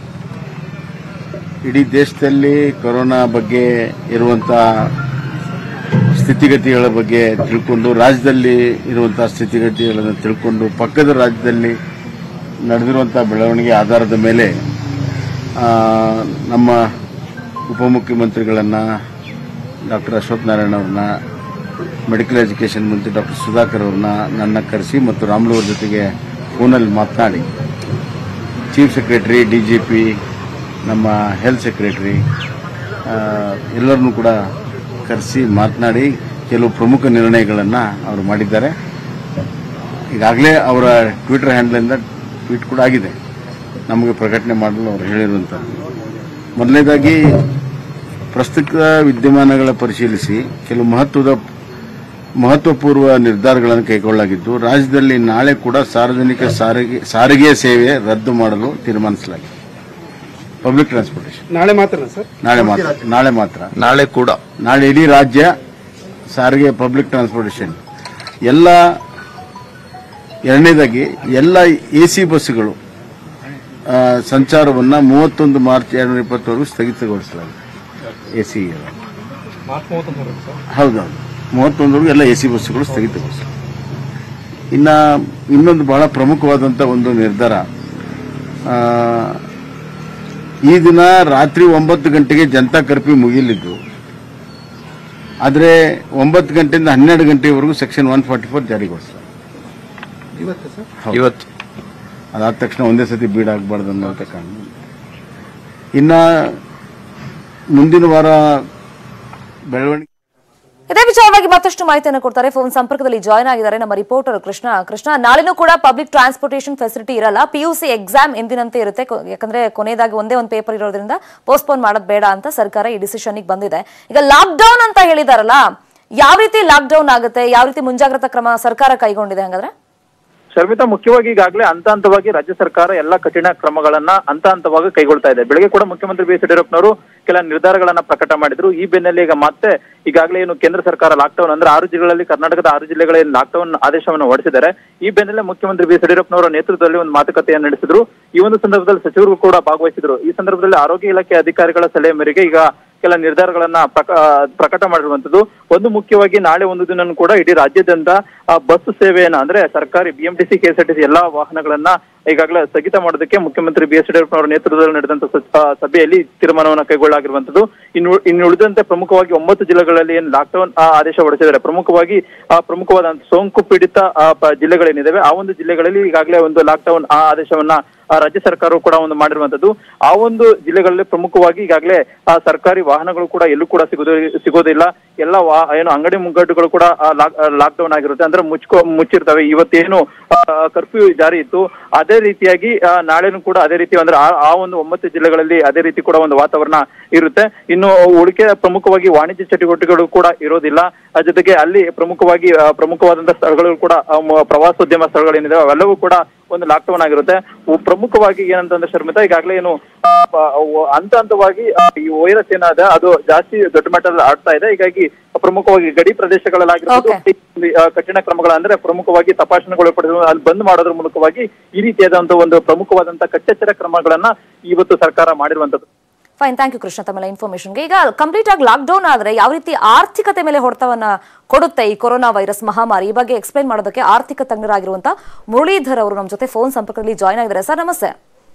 [SPEAKER 4] ಇಡೀ ದೇಶದಲ್ಲಿ ಕೊರೋನಾ ಬಗ್ಗೆ ಇರುವಂತ ಸ್ಥಿತಿಗತಿಗಳ ಬಗ್ಗೆ ತಿಳ್ಕೊಂಡು ರಾಜ್ಯದಲ್ಲಿ ಇರುವಂತಹ ಸ್ಥಿತಿಗತಿಗಳನ್ನು ತಿಳ್ಕೊಂಡು ಪಕ್ಕದ ರಾಜ್ಯದಲ್ಲಿ ನಡೆದಿರುವಂಥ ಬೆಳವಣಿಗೆ ಆಧಾರದ ಮೇಲೆ ಆ, ನಮ್ಮ ಉಪಮುಖ್ಯಮಂತ್ರಿಗಳನ್ನು ಡಾಕ್ಟರ್ ಅಶ್ವಥ್ ನಾರಾಯಣ ಅವ್ರನ್ನ ಮೆಡಿಕಲ್ ಎಜುಕೇಷನ್ ಮಂತ್ರಿ ಡಾಕ್ಟರ್ ಸುಧಾಕರ್ ಅವ್ರನ್ನ ನನ್ನ ಕರೆಸಿ ಮತ್ತು ರಾಮ್ಲು ಅವ್ರ ಜೊತೆಗೆ ಫೋನಲ್ಲಿ ಮಾತನಾಡಿ chief secretary D G P ನಮ್ಮ ಹೆಲ್ತ್ ಸೆಕ್ರೆಟರಿ ಎಲ್ಲರನ್ನೂ ಕೂಡ ಕರೆಸಿ ಮಾತನಾಡಿ ಕೆಲವು ಪ್ರಮುಖ ನಿರ್ಣಯಗಳನ್ನು ಅವರು ಮಾಡಿದ್ದಾರೆ ಈಗಾಗಲೇ ಅವರ ಟ್ವಿಟರ್ ಹ್ಯಾಂಡ್ಲಿಂದ ಟ್ವೀಟ್ ಕೂಡ ಆಗಿದೆ ನಮಗೆ ಪ್ರಕಟಣೆ ಮಾಡಲು ಅವರು ಹೇಳಿರುವಂಥದ್ದು ಮೊದಲನೇದಾಗಿ ಪ್ರಸ್ತುತ ವಿದ್ಯಮಾನಗಳ ಪರಿಶೀಲಿಸಿ ಕೆಲವು ಮಹತ್ವದ ಮಹತ್ವಪೂರ್ವ ನಿರ್ಧಾರಗಳನ್ನು ಕೈಗೊಳ್ಳಲಾಗಿದ್ದು ರಾಜ್ಯದಲ್ಲಿ ನಾಳೆ ಕೂಡ ಸಾರ್ವಜನಿಕ ಸಾರಿಗೆ ಸಾರಿಗೆ ಸೇವೆ ರದ್ದು ಮಾಡಲು ತೀರ್ಮಾನಿಸಲಾಗಿದೆ ಪಬ್ಲಿಕ್ ಟ್ರಾನ್ಸ್ಪೋರ್ಟೇಷನ್
[SPEAKER 9] ನಾಳೆ ಮಾತ್ರ ಸರ್
[SPEAKER 4] ನಾಳೆ ಮಾತ್ರ ನಾಳೆ ಮಾತ್ರ
[SPEAKER 5] ನಾಳೆ ಕೂಡ
[SPEAKER 4] ನಾಳೆ ಇಡೀ ರಾಜ್ಯ ಸಾರಿಗೆ ಪಬ್ಲಿಕ್ ಟ್ರಾನ್ಸ್ಪೋರ್ಟೇಷನ್ ಎಲ್ಲ ಎರಡನೇದಾಗಿ ಎಲ್ಲ ಎ ಸಿ ಬಸ್ಸುಗಳು ಆ, ಸಂಚಾರವನ್ನ ಮೂವತ್ತೊಂದು ಮಾರ್ಚ್ ಎರಡು ಸಾವಿರದ ಇಪ್ಪತ್ತವರೆಗೂ ಸ್ಥಗಿತಗೊಳಿಸಲಾಗಿದೆ ಎ ಸಿ ಹೌದೌದು ಮೂವತ್ತೊಂದವರೆಗೂ ಎಲ್ಲ ಎ ಸಿ ಬಸ್ಸುಗಳು ಸ್ಥಗಿತಗೊಳಿಸಲಾಗಿದೆ ಇನ್ನ ಇನ್ನೊಂದು ಬಹಳ ಪ್ರಮುಖವಾದಂಥ ಒಂದು ನಿರ್ಧಾರ ಆ, ಈ ದಿನ ರಾತ್ರಿ ಒಂಬತ್ತು ಗಂಟೆಗೆ ಜನತಾ ಕರ್ಫ್ಯೂ ಮುಗಿಲಿದ್ದು ಆದರೆ ಒಂಬತ್ತು ಗಂಟೆಯಿಂದ ಹನ್ನೆರಡು ಗಂಟೆವರೆಗೂ ಸೆಕ್ಷನ್ ಒನ್ ಫಾರ್ಟಿ ಫೋರ್ ಜಾರಿಗೊಳಿಸಲಾಗಿದೆ ಹೌದು.
[SPEAKER 5] ಇವತ್ತು
[SPEAKER 4] ಅದಾದ ತಕ್ಷಣ ಒಂದೇ ಸತಿ ಬೀಡಾಗಬಾರ್ದು ಅನ್ನೋಂಥ ಕಾರಣ ಇನ್ನ ಮುಂದಿನ ವಾರ ಬೆಳವಣಿಗೆ
[SPEAKER 1] ಇದೇ ವಿಚಾರವಾಗಿ ಮತ್ತಷ್ಟು ಮಾಹಿತಿಯನ್ನು ಕೊಡ್ತಾರೆ ಫೋನ್ ಸಂಪರ್ಕದಲ್ಲಿ ಜಾಯ್ನ್ ಆಗಿದ್ದಾರೆ ನಮ್ಮ ರಿಪೋರ್ಟರ್ ಕೃಷ್ಣ ಕೃಷ್ಣ ನಾಳೆನೂ ಕೂಡ ಪಬ್ಲಿಕ್ ಟ್ರಾನ್ಸ್ಪೋರ್ಟೇಷನ್ ಫೆಸಿಲಿಟಿ ಇರಲ್ಲ ಪಿಯುಸಿ ಎಕ್ಸಾಮ್ ಎಂದಿನಂತೆ ಇರುತ್ತೆ ಕೊ- ಯಾಕಂದ್ರೆ ಕೊನೆಯದಾಗಿ ಒಂದೇ ಒಂದು ಪೇಪರ್ ಇರೋದ್ರಿಂದ ಪೋಸ್ಟ್ಪೋನ್ ಮಾಡೋದು ಬೇಡ ಅಂತ ಸರ್ಕಾರ ಈ ಡಿಸಿಷನ್ ಬಂದಿದೆ ಈಗ ಲಾಕ್ ಡೌನ್ ಅಂತ ಹೇಳಿದಾರಲ್ಲ ಯಾವ ರೀತಿ ಲಾಕ್ ಡೌನ್ ಆಗುತ್ತೆ ಯಾವ ರೀತಿ ಮುಂಜಾಗ್ರತಾ ಕ್ರಮ ಸರ್ಕಾರ ಕೈಗೊಂಡಿದೆ ಹಂಗಾದ್ರೆ
[SPEAKER 11] ಶರ್ಮಿತಾ ಮುಖ್ಯವಾಗಿ ಈಗಾಗಲೇ ಹಂತ ಹಂತವಾಗಿ ರಾಜ್ಯ ಸರ್ಕಾರ ಎಲ್ಲ ಕಠಿಣ ಕ್ರಮಗಳನ್ನ ಹಂತ ಹಂತವಾಗಿ ಕೈಗೊಳ್ತಾ ಇದೆ ಬೆಳಗ್ಗೆ ಕೂಡ ಮುಖ್ಯಮಂತ್ರಿ ಬಿ ಎಸ್ ಯಡಿಯೂರಪ್ಪನವರು ಕೆಲ ನಿರ್ಧಾರಗಳನ್ನ ಪ್ರಕಟ ಮಾಡಿದ್ರು ಈ ಬೆನ್ನಲ್ಲೇ ಈಗ ಮತ್ತೆ ಈಗಾಗಲೇ ಏನು ಕೇಂದ್ರ ಸರ್ಕಾರ ಲಾಕ್ಡೌನ್ ಅಂದ್ರೆ ಆರು ಜಿಲ್ಲೆಗಳಲ್ಲಿ ಕರ್ನಾಟಕದ ಆರು ಜಿಲ್ಲೆಗಳಲ್ಲಿ ಲಾಕ್ಡೌನ್ ಆದೇಶವನ್ನು ಹೊರಡಿಸಿದ್ದಾರೆ ಈ ಬೆನ್ನಲ್ಲೇ ಮುಖ್ಯಮಂತ್ರಿ ಬಿ ಎಸ್ ಯಡಿಯೂರಪ್ಪನವರ ನೇತೃತ್ವದಲ್ಲಿ ಒಂದು ಮಾತುಕತೆಯನ್ನು ನಡೆಸಿದ್ರು ಈ ಒಂದು ಸಂದರ್ಭದಲ್ಲಿ ಸಚಿವರು ಕೂಡ ಭಾಗವಹಿಸಿದ್ರು ಈ ಸಂದರ್ಭದಲ್ಲಿ ಆರೋಗ್ಯ ಇಲಾಖೆ ಅಧಿಕಾರಿಗಳ ಸಲಹೆ ಮೇರೆಗೆ ಈಗ ಕೆಲ ನಿರ್ಧಾರಗಳನ್ನ ಪ್ರಕ- ಆ, ಪ್ರಕಟ ಮಾಡಿರುವಂತದ್ದು ಒಂದು ಮುಖ್ಯವಾಗಿ ನಾಳೆ ಒಂದು ದಿನ ಕೂಡ ಇಡೀ ರಾಜ್ಯಾದ್ಯಂತ ಆ, ಬಸ್ ಸೇವೆಯನ್ನ ಅಂದ್ರೆ ಸರ್ಕಾರಿ ಬಿಎಂಟಿಸಿ ಕೆಎಸ್ಆರ್ಟಿಸಿ ಎಲ್ಲಾ ವಾಹನಗಳನ್ನ ಈಗಾಗಲೇ ಸ್ಥಗಿತ ಮಾಡೋದಕ್ಕೆ ಮುಖ್ಯಮಂತ್ರಿ ಬಿ ಎಸ್ ಯಡಿಯೂರಪ್ಪನವರ ನೇತೃತ್ವದಲ್ಲಿ ನಡೆದಂತ ಸ- ಆ, ಸಭೆಯಲ್ಲಿ ತೀರ್ಮಾನವನ್ನು ಕೈಗೊಳ್ಳಲಾಗಿರುವಂತದ್ದು ಇನ್ನು ಇನ್ನು ಉಳಿದಂತೆ ಪ್ರಮುಖವಾಗಿ ಒಂಬತ್ತು ಜಿಲ್ಲೆಗಳಲ್ಲಿ ಏನು ಲಾಕ್ಡೌನ್ ಆದೇಶ ಹೊರಡಿಸಿದ್ದಾರೆ ಪ್ರಮುಖವಾಗಿ ಆ, ಪ್ರಮುಖವಾದ ಸೋಂಕು ಪೀಡಿತ ಆ, ಪ- ಜಿಲ್ಲೆಗಳೇನಿದಾವೆ ಆ ಒಂದು ಜಿಲ್ಲೆಗಳಲ್ಲಿ ಈಗಾಗಲೇ ಒಂದು ಲಾಕ್ಡೌನ್ ಆ ಆದೇಶವನ್ನ ಆ, ರಾಜ್ಯ ಸರ್ಕಾರವು ಕೂಡ ಒಂದು ಮಾಡಿರುವಂತದ್ದು ಆ ಒಂದು ಜಿಲ್ಲೆಗಳಲ್ಲಿ ಪ್ರಮುಖವಾಗಿ ಈಗಾಗಲೇ ಆ ಸರ್ಕಾರಿ ವಾಹನಗಳು ಕೂಡ ಎಲ್ಲೂ ಕೂಡ ಸಿಗೋದು ಸಿಗೋದಿಲ್ಲ ಎಲ್ಲ ವಾ ಏನು ಅಂಗಡಿ ಮುಂಗಟ್ಟುಗಳು ಕೂಡ ಲಾಕ್ ಡೌನ್ ಆಗಿರುತ್ತೆ ಅಂದ್ರೆ ಮುಚ್ಕೊ ಮುಚ್ಚಿರ್ತವೆ ಇವತ್ತೇನು ಕರ್ಫ್ಯೂ ಜಾರಿ ಇತ್ತು ಅದೇ ರೀತಿಯಾಗಿ ಆ, ನಾಳೆನೂ ಕೂಡ ಅದೇ ರೀತಿ ಅಂದ್ರೆ ಆ- ಆ ಒಂದು ಒಂಬತ್ತು ಜಿಲ್ಲೆಗಳಲ್ಲಿ ಅದೇ ರೀತಿ ಕೂಡ ಒಂದು ವಾತಾವರಣ ಇರುತ್ತೆ ಇನ್ನು ಉಳಿಕೆ ಪ್ರಮುಖವಾಗಿ ವಾಣಿಜ್ಯ ಚಟುವಟಿಕೆಗಳು ಕೂಡ ಇರೋದಿಲ್ಲ ಆ ಜೊತೆಗೆ ಅಲ್ಲಿ ಪ್ರಮುಖವಾಗಿ ಆ, ಪ್ರಮುಖವಾದಂತಹ ಸ್ಥಳಗಳು ಕೂಡ ಆ, ಮ- ಪ್ರವಾಸೋದ್ಯಮ ಸ್ಥಳಗಳೇನಿದೆ ಅವೆಲ್ಲವೂ ಕೂಡ ಒಂದು ಲಾಕ್ಡೌನ್ ಆಗಿರುತ್ತೆ ಉ- ಪ್ರಮುಖವಾಗಿ ಏನಂತಂದ್ರೆ ಶರ್ಮಿತಾ ಈಗಾಗಲೇ ಏನು ಆ, ಪ- ಅವು ಹಂತ ಹಂತವಾಗಿ ಆ, ಈ ವೈರಸ್ ಏನಾದ ಅದು ಜಾಸ್ತಿ ದೊಡ್ಡ ಮಟ್ಟದಲ್ಲಿ ಆಡ್ತಾ ಇದೆ ಹೀಗಾಗಿ ಪ್ರಮುಖವಾಗಿ ಗಡಿ ಪ್ರದೇಶಗಳಲ್ಲಾಗಿರ್ಬೋದು ಈ, ಆ, ಕಠಿಣ ಕ್ರಮಗಳ ಅಂದ್ರೆ ಪ್ರಮುಖವಾಗಿ ತಪಾಸಣೆಗಳು ಪಡೆದು ಅಲ್ಲಿ ಬಂದ್ ಮಾಡೋದ್ರ ಮೂಲಕವಾಗಿ ಈ ರೀತಿಯಾದಂತಹ ಒಂದು ಪ್ರಮುಖವಾದಂತಹ ಕಟ್ಟೆಚ್ಚರ ಕ್ರಮಗಳನ್ನ ಇವತ್ತು ಸರ್ಕಾರ ಮಾಡಿರುವಂತದ್ದು
[SPEAKER 1] ಫೈನ್ ಥ್ಯಾಂಕ್ ಯು ಕೃಷ್ಣ ತಮ್ಮೆಲ್ಲ ಇನ್ಫಾರ್ಮೇಶನ್ಗೆ ಈಗ ಕಂಪ್ಲೀಟ್ ಆಗಿ ಲಾಕ್ ಡೌನ್ ಆದ್ರೆ ಯಾವ ರೀತಿ ಆರ್ಥಿಕತೆ ಮೇಲೆ ಹೊಡೆತವನ್ನ ಕೊಡುತ್ತೆ ಈ ಕೊರೋನಾ ವೈರಸ್ ಮಹಾಮಾರಿ ಈ ಬಗ್ಗೆ ಎಕ್ಸ್ಪ್ಲೈನ್ ಮಾಡೋದಕ್ಕೆ ಆರ್ಥಿಕ ತಜ್ಞರಾಗಿರುವಂತಹ ಮುರಳೀಧರ್ ಅವರು ನಮ್ಮ ಜೊತೆ ಫೋನ್ ಸಂಪರ್ಕದಲ್ಲಿ ಜಾಯ್ನ್ ಆಗಿದ್ದಾರೆ ಸರ್ ನಮಸ್ತೆ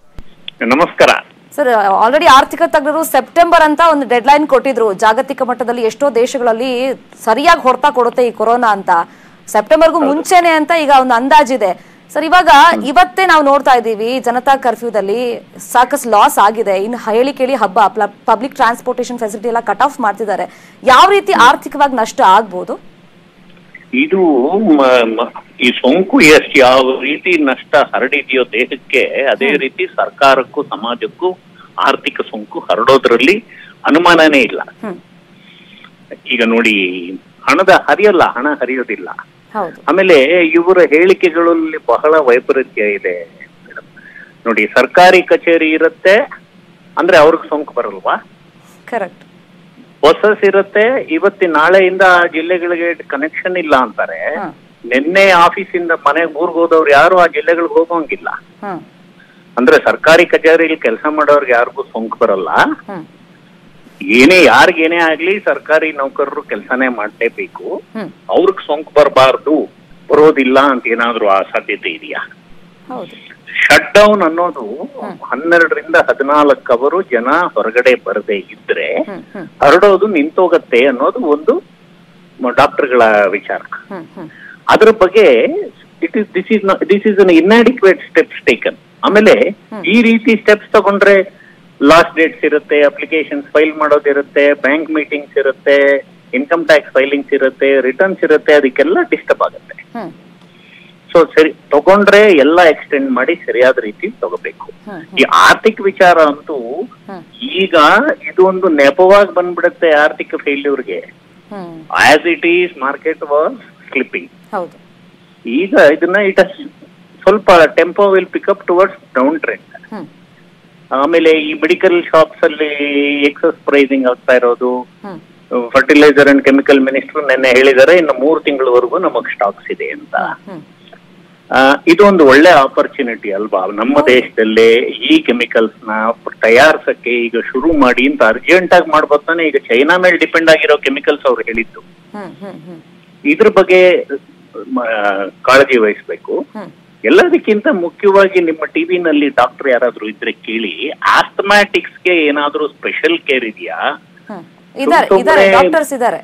[SPEAKER 12] ನಮಸ್ಕಾರ
[SPEAKER 1] ಸರ್ ಆಲ್ರೆಡಿ ಆರ್ಥಿಕ ತಜ್ಞರು ಸೆಪ್ಟೆಂಬರ್ ಅಂತ ಒಂದು ಡೆಡ್ ಲೈನ್ ಕೊಟ್ಟಿದ್ರು ಜಾಗತಿಕ ಮಟ್ಟದಲ್ಲಿ ಎಷ್ಟೋ ದೇಶಗಳಲ್ಲಿ ಸರಿಯಾಗಿ ಹೊಡೆತ ಕೊಡುತ್ತೆ ಈ ಕೊರೋನಾ ಅಂತ ಸೆಪ್ಟೆಂಬರ್ಗೂ ಮುಂಚೆನೆ ಅಂತ ಈಗ ಒಂದು ಅಂದಾಜಿದೆ ಸರ್ ಇವಾಗ ಇವತ್ತೇ ನಾವು ನೋಡ್ತಾ ಇದ್ದೀವಿ ಜನತಾ ಕರ್ಫ್ಯೂದಲ್ಲಿ ಸಾಕಷ್ಟು ಲಾಸ್ ಆಗಿದೆ ಇನ್ನು ಹೇಳಿ ಕೇಳಿ ಹಬ್ಬ ಪಬ್ಲಿಕ್ ಟ್ರಾನ್ಸ್ಪೋರ್ಟೇಷನ್ ಫೆಸಿಲಿಟಿ ಎಲ್ಲ ಕಟ್ ಆಫ್ ಮಾಡ್ತಿದ್ದಾರೆ ಯಾವ ರೀತಿ ಆರ್ಥಿಕವಾಗಿ ನಷ್ಟ ಆಗ್ಬೋದು
[SPEAKER 12] ಇದು ಮ- ಮ- ಈ ಸೋಂಕು ಎಷ್ಟು ಯಾವ ರೀತಿ ನಷ್ಟ ಹರಡಿದೆಯೋ ದೇಹಕ್ಕೆ ಅದೇ ರೀತಿ ಸರ್ಕಾರಕ್ಕೂ ಸಮಾಜಕ್ಕೂ ಆರ್ಥಿಕ ಸೋಂಕು ಹರಡೋದ್ರಲ್ಲಿ ಅನುಮಾನನೇ ಇಲ್ಲ ಈಗ ನೋಡಿ ಹಣದ ಹರಿಯಲ್ಲ ಹಣ ಹರಿಯೋದಿಲ್ಲ
[SPEAKER 1] ಹೌದು
[SPEAKER 12] ಆಮೇಲೆ ಇವರ ಹೇಳಿಕೆಗಳಲ್ಲಿ ಬಹಳ ವೈಪರೀತ್ಯ ಇದೆ ಮೇಡಮ್ ನೋಡಿ ಸರ್ಕಾರಿ ಕಚೇರಿ ಇರುತ್ತೆ ಅಂದ್ರೆ ಅವ್ರಿಗೆ ಸೋಂಕು ಬರಲ್ವಾ
[SPEAKER 1] ಕರೆಕ್ಟ್
[SPEAKER 12] ಬಸ್ಸಸ್ ಇರುತ್ತೆ ಇವತ್ತಿ ನಾಳೆಯಿಂದ ಆ ಜಿಲ್ಲೆಗಳಿಗೆ ಕನೆಕ್ಷನ್ ಇಲ್ಲ ಅಂತಾರೆ ನಿನ್ನೆ ಆಫೀಸಿಂದ ಮನೆಗೆ ಊರ್ಗ್ ಹೋದವ್ರು ಯಾರು ಆ ಜಿಲ್ಲೆಗಳಿಗೆ ಹೋಗೋಂಗಿಲ್ಲ
[SPEAKER 1] ಹ್ಮ್
[SPEAKER 12] ಅಂದ್ರೆ ಸರ್ಕಾರಿ ಕಚೇರಿಯಲ್ಲಿ ಕೆಲಸ ಮಾಡೋರ್ಗೆ ಯಾರಿಗೂ ಸೋಂಕು ಬರಲ್ಲ
[SPEAKER 1] ಹ್ಮ್
[SPEAKER 12] ಏನೇ ಯಾರಿಗೇನೇ ಆಗ್ಲಿ ಸರ್ಕಾರಿ ನೌಕರರು ಕೆಲಸನೇ ಮಾಡ್ಲೇಬೇಕು
[SPEAKER 1] ಹ್ಮ್
[SPEAKER 12] ಅವ್ರಿಗೆ ಸೋಂಕು ಬರಬಾರ್ದು ಬರೋದಿಲ್ಲ ಅಂತ ಏನಾದ್ರೂ ಆ ಸಾಧ್ಯತೆ ಇದೆಯಾ
[SPEAKER 1] ಹೌದು
[SPEAKER 12] ಶಟ್ ಡೌನ್ ಅನ್ನೋದು ಹನ್ನೆರಡರಿಂದ ಹದಿನಾಲ್ಕು ಅವರು ಜನ ಹೊರಗಡೆ ಬರದೇ ಇದ್ರೆ
[SPEAKER 1] ಹ್ಮ್ ಹ್ಮ್
[SPEAKER 12] ಹರಡೋದು ನಿಂತೋಗತ್ತೆ ಅನ್ನೋದು ಒಂದು ಡಾಕ್ಟರ್ಗಳ ವಿಚಾರ
[SPEAKER 1] ಹ್ಮ್ ಹ್ಮ್
[SPEAKER 12] ಅದ್ರ ಬಗ್ಗೆ it is this is this is an inadequate steps taken ಆಮೇಲೆ ಈ ರೀತಿ ಸ್ಟೆಪ್ಸ್ ತಗೊಂಡ್ರೆ ಲಾಸ್ಟ್ ಡೇಟ್ಸ್ ಇರುತ್ತೆ ಅಪ್ಲಿಕೇಶನ್ಸ್ ಫೈಲ್ ಮಾಡೋದಿರುತ್ತೆ ಬ್ಯಾಂಕ್ ಮೀಟಿಂಗ್ಸ್ ಇರುತ್ತೆ ಇನ್ಕಮ್ ಟ್ಯಾಕ್ಸ್ ಫೈಲಿಂಗ್ಸ್ ಇರುತ್ತೆ ರಿಟರ್ನ್ಸ್ ಇರುತ್ತೆ ಅದಕ್ಕೆಲ್ಲ ಡಿಸ್ಟರ್ಬ್ ಆಗುತ್ತೆ
[SPEAKER 1] ಹ್ಮ್
[SPEAKER 12] ಸೊ ಸರಿ ತಗೊಂಡ್ರೆ ಎಲ್ಲ ಎಕ್ಸ್ಟೆಂಡ್ ಮಾಡಿ ಸರಿಯಾದ ರೀತಿ ತಗೋಬೇಕು ಈ ಆರ್ಥಿಕ ವಿಚಾರ ಅಂತೂ ಈಗ ಇದು ಒಂದು ನೆಪವಾಗಿ ಬಂದ್ಬಿಡುತ್ತೆ ಆರ್ಥಿಕ ಫೇಲ್ಯೂರ್ಗೆ
[SPEAKER 1] hmm
[SPEAKER 12] as it is market was slipping
[SPEAKER 1] ಹೌದು
[SPEAKER 12] ಈಗ ಇದನ್ನ ಇಟ್ ಸ್ವಲ್ಪ tempo will pick up towards down trend
[SPEAKER 1] ಹ್ಮ್
[SPEAKER 12] ಆಮೇಲೆ ಈ ಮೆಡಿಕಲ್ ಶಾಪ್ಸ್ ಅಲ್ಲಿ ಎಕ್ಸಸ್ ಪ್ರೈಸಿಂಗ್ ಆಗ್ತಾ ಇರೋದು
[SPEAKER 1] ಹ್ಮ್
[SPEAKER 12] ಫರ್ಟಿಲೈಸರ್ ಅಂಡ್ ಕೆಮಿಕಲ್ ಮಿನಿಸ್ಟರ್ ನಿನ್ನೆ ಹೇಳಿದ್ದಾರೆ ಇನ್ನು ಮೂರು ತಿಂಗಳವರೆಗೂ ನಮಗ್ ಸ್ಟಾಕ್ಸ್ ಇದೆ ಅಂತ
[SPEAKER 1] ಹ್ಮ್
[SPEAKER 12] ಆ, ಇದು ಒಂದು ಒಳ್ಳೆ ಆಪರ್ಚುನಿಟಿ ಅಲ್ವಾ ನಮ್ಮ ದೇಶದಲ್ಲೇ ಈ ಕೆಮಿಕಲ್ಸ್ ನ ತಯಾರಿಸಕ್ಕೆ ಈಗ ಶುರು ಮಾಡಿ ಅಂತ ಅರ್ಜೆಂಟ್ ಆಗಿ ಮಾಡ್ಬೋತಾನೆ ಈಗ ಚೈನಾ ಮೇಲೆ ಡಿಪೆಂಡ್ ಆಗಿರೋ ಕೆಮಿಕಲ್ಸ್ ಅವ್ರು ಹೇಳಿದ್ದು
[SPEAKER 1] ಹ್ಮ್ ಹ್ಮ್ ಹ್ಮ್
[SPEAKER 12] ಇದ್ರ ಬಗ್ಗೆ ಮ, ಕಾಳಜಿ ವಹಿಸ್ಬೇಕು
[SPEAKER 1] ಹ್ಮ್.
[SPEAKER 12] ಎಲ್ಲದಕ್ಕಿಂತ ಮುಖ್ಯವಾಗಿ ನಿಮ್ಮ ಟಿವಿನಲ್ಲಿ ಡಾಕ್ಟರ್ ಯಾರಾದ್ರೂ ಇದ್ರೆ ಕೇಳಿ ಆಸ್ಥಮ್ಯಾಟಿಕ್ಸ್ ಗೆ ಏನಾದ್ರೂ ಸ್ಪೆಷಲ್ ಕೇರ್ ಇದೆಯಾ
[SPEAKER 1] ಹ್ಮ್ ಇದಾರೆ
[SPEAKER 12] ಸುಮ್ನೆ-
[SPEAKER 1] ಇದಾರೆ ಡಾಕ್ಟರ್ಸ್ ಇದಾರೆ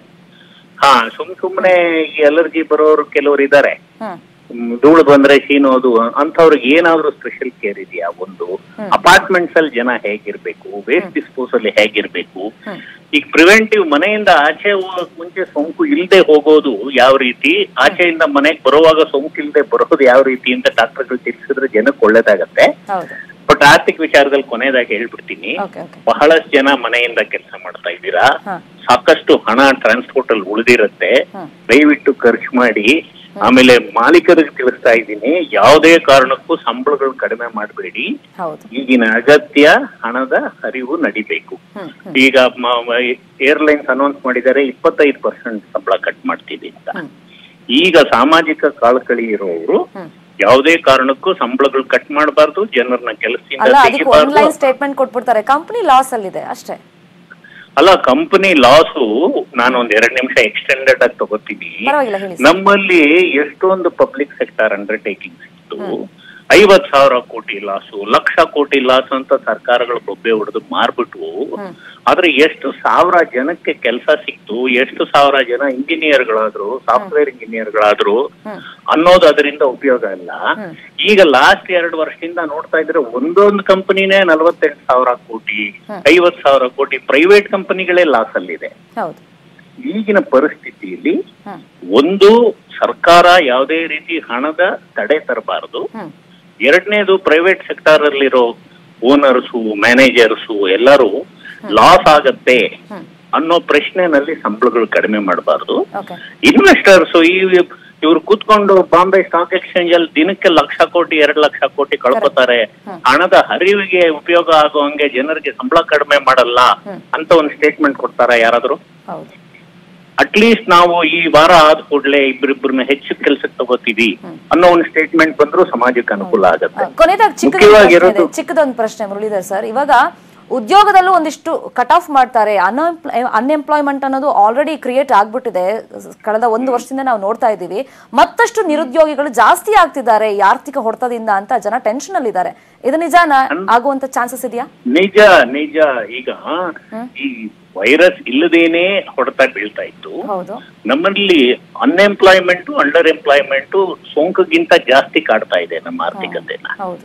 [SPEAKER 12] ಹಾ ಸುಮ್ ಸುಮ್ನೆ ಈ ಅಲರ್ಜಿ ಬರೋರು ಕೆಲವರು ಇದ್ದಾರೆ
[SPEAKER 1] ಹ್ಮ್
[SPEAKER 12] ಮ್, ಧೂಳು ಬಂದ್ರೆ ಶೀನೋದು ಅಂಥವ್ರಿಗೆ ಏನಾದ್ರೂ ಸ್ಪೆಷಲ್ ಕೇರ್ ಇದೆಯಾ ಒಂದು ಅಪಾರ್ಟ್ಮೆಂಟ್ಸ್ ಅಲ್ಲಿ ಜನ ಹೇಗಿರ್ಬೇಕು ವೇಸ್ಟ್ ಡಿಸ್ಪೋಸಲ್ ಹೇಗಿರ್ಬೇಕು
[SPEAKER 1] ಹ್ಮ್.
[SPEAKER 12] ಈಗ ಪ್ರಿವೆಂಟಿವ್ ಮನೆಯಿಂದ ಆಚೆ ಹೋಗಕ್ ಮುಂಚೆ ಸೋಂಕು ಇಲ್ಲದೆ ಹೋಗೋದು ಯಾವ ರೀತಿ ಆಚೆಯಿಂದ ಮನೆಗೆ ಬರುವಾಗ ಸೋಂಕು ಇಲ್ಲದೆ ಬರೋದು ಯಾವ ರೀತಿ ಅಂತ ಡಾಕ್ಟರ್ಗಳು ತಿಳಿಸಿದ್ರೆ ಜನಕ್ಕೆ ಒಳ್ಳೇದಾಗತ್ತೆ
[SPEAKER 1] ಹೌದು
[SPEAKER 12] ಬಟ್ ಆರ್ಥಿಕ ವಿಚಾರದಲ್ಲಿ ಕೊನೆಯದಾಗಿ ಹೇಳ್ಬಿಡ್ತೀನಿ
[SPEAKER 1] ಓಕೆ ಓಕೆ
[SPEAKER 12] ಬಹಳಷ್ಟು ಜನ ಮನೆಯಿಂದ ಕೆಲಸ ಮಾಡ್ತಾ ಇದ್ದೀರಾ
[SPEAKER 1] ಹಾ.
[SPEAKER 12] ಸಾಕಷ್ಟು ಹಣ ಟ್ರಾನ್ಸ್ಪೋರ್ಟ್ ಅಲ್ಲಿ ಉಳಿದಿರುತ್ತೆ
[SPEAKER 1] ಹ್ಮ್.
[SPEAKER 12] ದಯವಿಟ್ಟು ಖರ್ಚು ಮಾಡಿ ಆಮೇಲೆ ಮಾಲೀಕರಿಗೆ ತಿಳಿಸ್ತಾ ಇದ್ದೀನಿ ಯಾವುದೇ ಕಾರಣಕ್ಕೂ ಸಂಬಳಗಳು ಕಡಿಮೆ ಮಾಡಬೇಡಿ
[SPEAKER 1] ಹೌದು
[SPEAKER 12] ಈಗಿನ ಅಗತ್ಯ ಹಣದ ಹರಿವು ನಡಿಬೇಕು
[SPEAKER 1] ಹ್ಮ್ ಹ್ಮ್
[SPEAKER 12] ಈಗ ಏರ್ಲೈನ್ಸ್ ಅನೌನ್ಸ್ ಮಾಡಿದ್ದಾರೆ ಇಪ್ಪತ್ತೈದು ಪರ್ಸೆಂಟ್ ಸಂಬಳ ಕಟ್ ಮಾಡ್ತೀವಿ ಅಂತ
[SPEAKER 1] ಹ್ಮ್.
[SPEAKER 12] ಈಗ ಸಾಮಾಜಿಕ ಕಳಕಳಿ ಇರೋರು
[SPEAKER 1] ಹ್ಮ್.
[SPEAKER 12] ಯಾವುದೇ ಕಾರಣಕ್ಕೂ ಸಂಬಳಗಳು ಕಟ್ ಮಾಡಬಾರ್ದು ಜನರನ್ನ ಕೆಲಸದಿಂದ
[SPEAKER 1] ಅಲ್ಲ ಅದಕ್ಕೆ
[SPEAKER 12] ತೆಗಿಬಾರ್ದು
[SPEAKER 1] ಆನ್ಲೈನ್ ಸ್ಟೇಟ್ಮೆಂಟ್ ಕೊಟ್ಬಿಡ್ತಾರೆ ಕಂಪನಿ ಲಾಸ್ ಅಲ್ಲಿದೆ ಅಷ್ಟೇ
[SPEAKER 12] ಅಲ್ಲ ಕಂಪನಿ ಲಾಸು ನಾನು ಒಂದ್ ಎರಡ್ ನಿಮಿಷ ಎಕ್ಸ್ಟೆಂಡೆಡ್ ಆಗಿ ತಗೋತೀನಿ
[SPEAKER 1] ಪರವಾಗಿಲ್ಲ ಹೇಳಿ ಸರ್.
[SPEAKER 12] ನಮ್ಮಲ್ಲಿ ಎಷ್ಟೊಂದು ಪಬ್ಲಿಕ್ ಸೆಕ್ಟರ್ ಅಂಡರ್ಟೇಕಿಂಗ್ಸ್ ಇತ್ತು ಐವತ್ ಸಾವಿರ ಕೋಟಿ ಲಾಸು ಲಕ್ಷ ಕೋಟಿ ಲಾಸ್ ಅಂತ ಸರ್ಕಾರಗಳು ಬೊಬ್ಬೆ ಹೊಡೆದು ಮಾರ್ಬಿಟ್ವು
[SPEAKER 1] ಹ್ಮ್.
[SPEAKER 12] ಆದ್ರೆ ಎಷ್ಟು ಸಾವಿರ ಜನಕ್ಕೆ ಕೆಲಸ ಸಿಕ್ತು ಎಷ್ಟು ಸಾವಿರ ಜನ ಇಂಜಿನಿಯರ್ಗಳಾದ್ರು ಸಾಫ್ಟ್ವೇರ್ ಇಂಜಿನಿಯರ್ಗಳಾದ್ರು
[SPEAKER 1] ಹ್ಮ್.
[SPEAKER 12] ಅನ್ನೋದು ಅದರಿಂದ ಉಪಯೋಗ ಇಲ್ಲ
[SPEAKER 1] ಹ್ಮ್.
[SPEAKER 12] ಈಗ ಲಾಸ್ಟ್ ಎರಡು ವರ್ಷದಿಂದ ನೋಡ್ತಾ ಇದ್ರೆ ಒಂದೊಂದು ಕಂಪನಿನೇ ನಲವತ್ತೆಂಟು ಸಾವಿರ ಕೋಟಿ
[SPEAKER 1] ಹ್ಮ್.
[SPEAKER 12] ಐವತ್ ಸಾವಿರ ಕೋಟಿ ಪ್ರೈವೇಟ್ ಕಂಪನಿಗಳೇ ಲಾಸ್ ಅಲ್ಲಿದೆ
[SPEAKER 1] ಹೌದು
[SPEAKER 12] ಈಗಿನ ಪರಿಸ್ಥಿತಿಯಲ್ಲಿ
[SPEAKER 1] ಹ್ಮ್
[SPEAKER 12] ಒಂದು ಸರ್ಕಾರ ಯಾವುದೇ ರೀತಿ ಹಣದ ತಡೆ ತರಬಾರದು
[SPEAKER 1] ಹ್ಮ್
[SPEAKER 12] ಎರಡನೇದು ಪ್ರೈವೇಟ್ ಸೆಕ್ಟರ್ ಅಲ್ಲಿರೋ ಓನರ್ಸು ಮ್ಯಾನೇಜರ್ಸು ಎಲ್ಲರೂ ಲಾಸ್ ಆಗತ್ತೆ
[SPEAKER 1] ಹ್ಮ್.
[SPEAKER 12] ಅನ್ನೋ ಪ್ರಶ್ನೆನಲ್ಲಿ ಸಂಬಳಗಳು ಕಡಿಮೆ ಮಾಡಬಾರ್ದು
[SPEAKER 1] ಓಕೆ
[SPEAKER 12] ಇನ್ವೆಸ್ಟರ್ಸ್ ಈ ಇವ್ರು ಕೂತ್ಕೊಂಡು ಬಾಂಬೆ ಸ್ಟಾಕ್ ಎಕ್ಸ್ಚೇಂಜ್ ಅಲ್ಲಿ ದಿನಕ್ಕೆ ಲಕ್ಷ ಕೋಟಿ ಎರಡ್ ಲಕ್ಷ ಕೋಟಿ ಕಳ್ಕೊತಾರೆ ಹಣದ ಹರಿವಿಗೆ ಉಪಯೋಗ ಆಗೋ ಹಂಗೆ ಜನರಿಗೆ ಸಂಬಳ ಕಡಿಮೆ ಮಾಡಲ್ಲ ಅಂತ ಒಂದು ಸ್ಟೇಟ್ಮೆಂಟ್ ಕೊಡ್ತಾರ ಯಾರಾದ್ರೂ
[SPEAKER 1] ಹೌದು
[SPEAKER 12] ಅಟ್ಲೀಸ್ಟ್ ನಾವು ಈ ವಾರ ಆದ ಕೂಡಲೇ ಇಬ್ಬರಿಬ್ಬರನ್ನ ಹೆಚ್ಚು ಕೆಲ್ಸಕ್ಕೆ ತಗೋತೀವಿ ಅನ್ನೋ ಒಂದು ಸ್ಟೇಟ್ಮೆಂಟ್ ಬಂದ್ರು ಸಮಾಜಕ್ಕೆ ಅನುಕೂಲ ಆಗತ್ತೆ
[SPEAKER 1] ಕೊನೆಯದಾಗ ಚಿಕ್ಕದೊಂದು ಪ್ರಶ್ನೆ
[SPEAKER 12] ಮುಖ್ಯವಾಗಿರೋದು
[SPEAKER 1] ಇದೆ. ಚಿಕ್ಕದೊಂದು ಪ್ರಶ್ನೆ ಮುರಳೀಧರ್ ಸರ್ ಇವಾಗ ಉದ್ಯೋಗದಲ್ಲೂ ಒಂದಿಷ್ಟು ಕಟ್ ಆಫ್ ಮಾಡ್ತಾರೆ ಅನ್ಎಂಪ್ಲಾಯ್ಮೆಂಟ್ ಅನ್ನೋದು ಆಲ್ರೆಡಿ ಕ್ರಿಯೇಟ್ ಆಗ್ಬಿಟ್ಟಿದೆ ಕಳೆದ ಒಂದು ವರ್ಷದಿಂದ ನಾವು ನೋಡ್ತಾ ಇದ್ದೀವಿ ಮತ್ತಷ್ಟು ನಿರುದ್ಯೋಗಿಗಳು ಜಾಸ್ತಿ ಆಗ್ತಿದ್ದಾರೆ ಈ ಆರ್ಥಿಕ ಹೊಡೆತದಿಂದ ಅಂತ ಜನ ಟೆನ್ಷನ್ ಅಲ್ಲಿ ಇದ್ದಾರೆ ಇದು ನಿಜಾನ ಆಗುವಂತ ಚಾನ್ಸಸ್ ಇದೆಯಾ
[SPEAKER 12] ನಿಜ ನಿಜ ಈಗ ಈ ವೈರಸ್ ಇಲ್ಲದೇನೆ ಹೊಡೆತ ಬೀಳ್ತಾ ಇತ್ತು
[SPEAKER 1] ಹೌದು
[SPEAKER 12] ನಮ್ಮಲ್ಲಿ ಅನ್ಎಂಪ್ಲಾಯ್ಮೆಂಟ್ ಅಂಡರ್ ಎಂಪ್ಲಾಯ್ಮೆಂಟ್ ಸೋಂಕಿಗಿಂತ ಜಾಸ್ತಿ ಕಾಡ್ತಾ ಇದೆ ನಮ್ಮ ಆರ್ಥಿಕತೆನ
[SPEAKER 1] ಹೌದು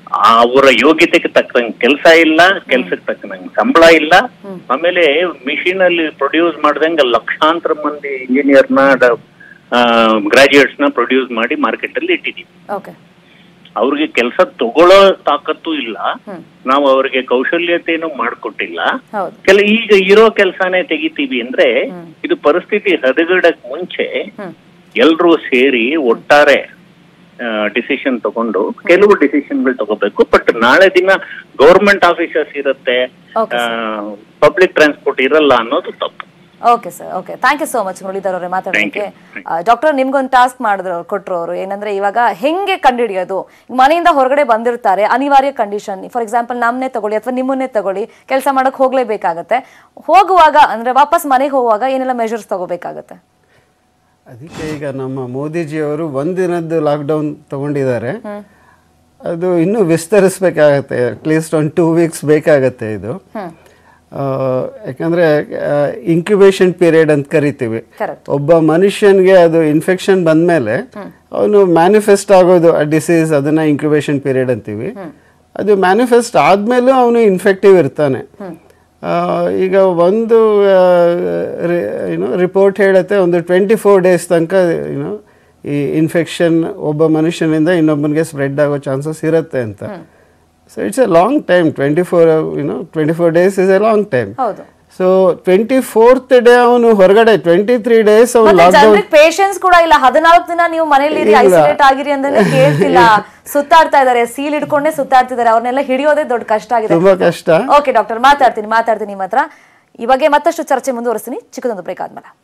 [SPEAKER 12] ಅವರ ಯೋಗ್ಯತೆಗೆ ತಕ್ಕಂಗೆ ಕೆಲಸ ಇಲ್ಲ ಕೆಲ್ಸಕ್ಕೆ ತಕ್ಕನಂಗೆ ಸಂಬಳ ಇಲ್ಲ ಆಮೇಲೆ ಮಿಷಿನ್ ಅಲ್ಲಿ ಪ್ರೊಡ್ಯೂಸ್ ಮಾಡ್ದಂಗೆ ಲಕ್ಷಾಂತರ ಮಂದಿ ಇಂಜಿನಿಯರ್ನ ಗ್ರಾಜುಯೇಟ್ಸ್ ನ ಪ್ರೊಡ್ಯೂಸ್ ಮಾಡಿ ಮಾರ್ಕೆಟ್ ಅಲ್ಲಿ ಇಟ್ಟಿದ್ದೀವಿ
[SPEAKER 1] ಓಕೆ
[SPEAKER 12] ಅವ್ರಿಗೆ ಕೆಲಸ ತಗೊಳ್ಳೋ ತಾಕತ್ತು ಇಲ್ಲ ನಾವು ಅವ್ರಿಗೆ ಕೌಶಲ್ಯತೆಯನ್ನು ಮಾಡ್ಕೊಟ್ಟಿಲ್ಲ
[SPEAKER 1] ಹೌದು
[SPEAKER 12] ಕೆಲ ಈಗ ಇರೋ ಕೆಲಸನೇ ತೆಗಿತೀವಿ ಅಂದ್ರೆ ಇದು ಪರಿಸ್ಥಿತಿ ಹದಗಡಕ್ ಮುಂಚೆ ಎಲ್ರೂ ಸೇರಿ ಒಟ್ಟಾರೆ ಡಿಸಿಷನ್ ತಗೊಂಡು ಕೆಲವು ಡಿಸಿಷನ್ಗಳು ತಗೋಬೇಕು ಬಟ್ ನಾಳೆ ದಿನ ಗೌರ್ಮೆಂಟ್ ಆಫೀಸರ್ಸ್ ಇರುತ್ತೆ
[SPEAKER 1] Okay,
[SPEAKER 12] ಪಬ್ಲಿಕ್ ಟ್ರಾನ್ಸ್ಪೋರ್ಟ್ ಇರಲ್ಲ ಅನ್ನೋದು ತಪ್ಪು
[SPEAKER 1] okay sir okay thank you so much Muralidhar ಅವರೇ ಮಾತಾಡೋದಕ್ಕೆ ಡಾಕ್ಟರ್ ನಿಮ್ಗೊಂದು ಟಾಸ್ಕ್ ಮಾಡಿದ್ರು ಅವ್ರು ಕೊಟ್ರು ಅವರು ಏನಂದ್ರೆ ಇವಾಗ ಹೆಂಗೆ ಕಂಡುಹಿಡಿಯೋದು ಮನೆಯಿಂದ ಹೊರಗಡೆ ಬಂದಿರ್ತಾರೆ ಅನಿವಾರ್ಯ ಕಂಡೀಷನ್ ಫಾರ್ ಎಕ್ಸಾಂಪಲ್ ನಮ್ಮನ್ನೇ ತಗೊಳ್ಳಿ ಅಥವಾ ನಿಮ್ಮನ್ನೇ ತಗೊಳ್ಳಿ ಕೆಲಸ ಮಾಡಕ್ ಹೋಗ್ಲೇಬೇಕಾಗತ್ತೆ ಹೋಗುವಾಗ ಅಂದ್ರೆ ವಾಪಸ್ ಮನೆಗೆ ಹೋಗುವಾಗ ಏನೆಲ್ಲ ಮೆಷರ್ಸ್ ತಗೋಬೇಕಾಗತ್ತೆ
[SPEAKER 2] ಅದಕ್ಕೆ ಈಗ ನಮ್ಮ ಮೋದಿಜಿಯವರು ಒಂದಿನದ್ದು ಲಾಕ್ಡೌನ್ ತಗೊಂಡಿದ್ದಾರೆ ಅದು ಇನ್ನೂ ವಿಸ್ತರಿಸ್ಬೇಕಾಗತ್ತೆ ಅಟ್ಲೀಸ್ಟ್ ಒಂದು ಟೂ ವೀಕ್ಸ್ ಬೇಕಾಗತ್ತೆ ಇದು ಆ, ಯಾಕಂದ್ರೆ ಇನ್ಕ್ಯುಬೇಷನ್ ಪೀರಿಯಡ್ ಅಂತ ಕರಿತೀವಿ
[SPEAKER 1] Correct.
[SPEAKER 2] ಒಬ್ಬ ಮನುಷ್ಯನ್ಗೆ ಅದು ಇನ್ಫೆಕ್ಷನ್ ಬಂದ್ಮೇಲೆ ಅವನು ಮ್ಯಾನಿಫೆಸ್ಟ್ ಆಗೋದು ಆ ಡಿಸೀಸ್ ಅದನ್ನ ಇನ್ಕ್ಯುಬೇಷನ್ ಪೀರಿಯಡ್ ಅಂತೀವಿ ಅದು ಮ್ಯಾನಿಫೆಸ್ಟ್ ಆದ್ಮೇಲೂ ಅವನು ಇನ್ಫೆಕ್ಟಿವ್ ಇರ್ತಾನೆ ಆ, ಈಗ ಒಂದು ಏನೋ ರಿಪೋರ್ಟ್ ಹೇಳುತ್ತೆ ಒಂದು ಟ್ವೆಂಟಿ ಫೋರ್ ಡೇಸ್ ತನಕ ಏನೋ ಈ ಇನ್ಫೆಕ್ಷನ್ ಒಬ್ಬ ಮನುಷ್ಯನಿಂದ ಇನ್ನೊಬ್ಬನಿಗೆ ಸ್ಪ್ರೆಡ್ ಆಗೋ ಚಾನ್ಸಸ್ ಇರುತ್ತೆ ಅಂತ so it's a long time twenty four you know twenty four days is a long time
[SPEAKER 1] ಹೌದು
[SPEAKER 2] ಸೊ ಟ್ವೆಂಟಿ ಫೋರ್ತ್ ಡೇ ಅವನು ಹೊರಗಡೆ ಟ್ವೆಂಟಿ ತ್ರೀ ಡೇಸ್ ಅವನು
[SPEAKER 1] ಮತ್ತೆ
[SPEAKER 2] ಲಾಕ್ಡೌನ್
[SPEAKER 1] ಜನರಿಗೆ ಪೇಷನ್ಸ್ ಕೂಡ ಇಲ್ಲ ಹದಿನಾಲ್ಕು ದಿನ ನೀವು ಮನೇಲಿ
[SPEAKER 2] ಇಲ್ಲ.
[SPEAKER 1] ಐಸೋಲೇಟ್ ಆಗಿರಿ ಅಂದ್ರೆ ಕೇಳ್ತಿಲ್ಲ ಸುತ್ತಾಡ್ತಾ ಇದಾರೆ ಸೀಲ್ ಹಿಡ್ಕೊಂಡೇ ಸುತ್ತಾಡ್ತಿದ್ದಾರೆ ಅವ್ರನ್ನೆಲ್ಲ ಹಿಡಿಯೋದೇ ದೊಡ್ಡ ಕಷ್ಟ ಆಗಿದೆ
[SPEAKER 2] ತುಂಬಾ ಕಷ್ಟ
[SPEAKER 1] ಓಕೆ ಡಾಕ್ಟರ್ ಮಾತಾಡ್ತೀನಿ ಮಾತಾಡ್ತೀನಿ ನಿಮ್ಮ ಹತ್ರ ಈ ಬಗ್ಗೆ ಮತ್ತಷ್ಟು ಚರ್ಚೆ ಮುಂದುವರಿಸ್ತೀನಿ ಚಿಕ್ಕದೊಂದು ಬ್ರೇಕ್ ಆದ್ಮೇಲೆ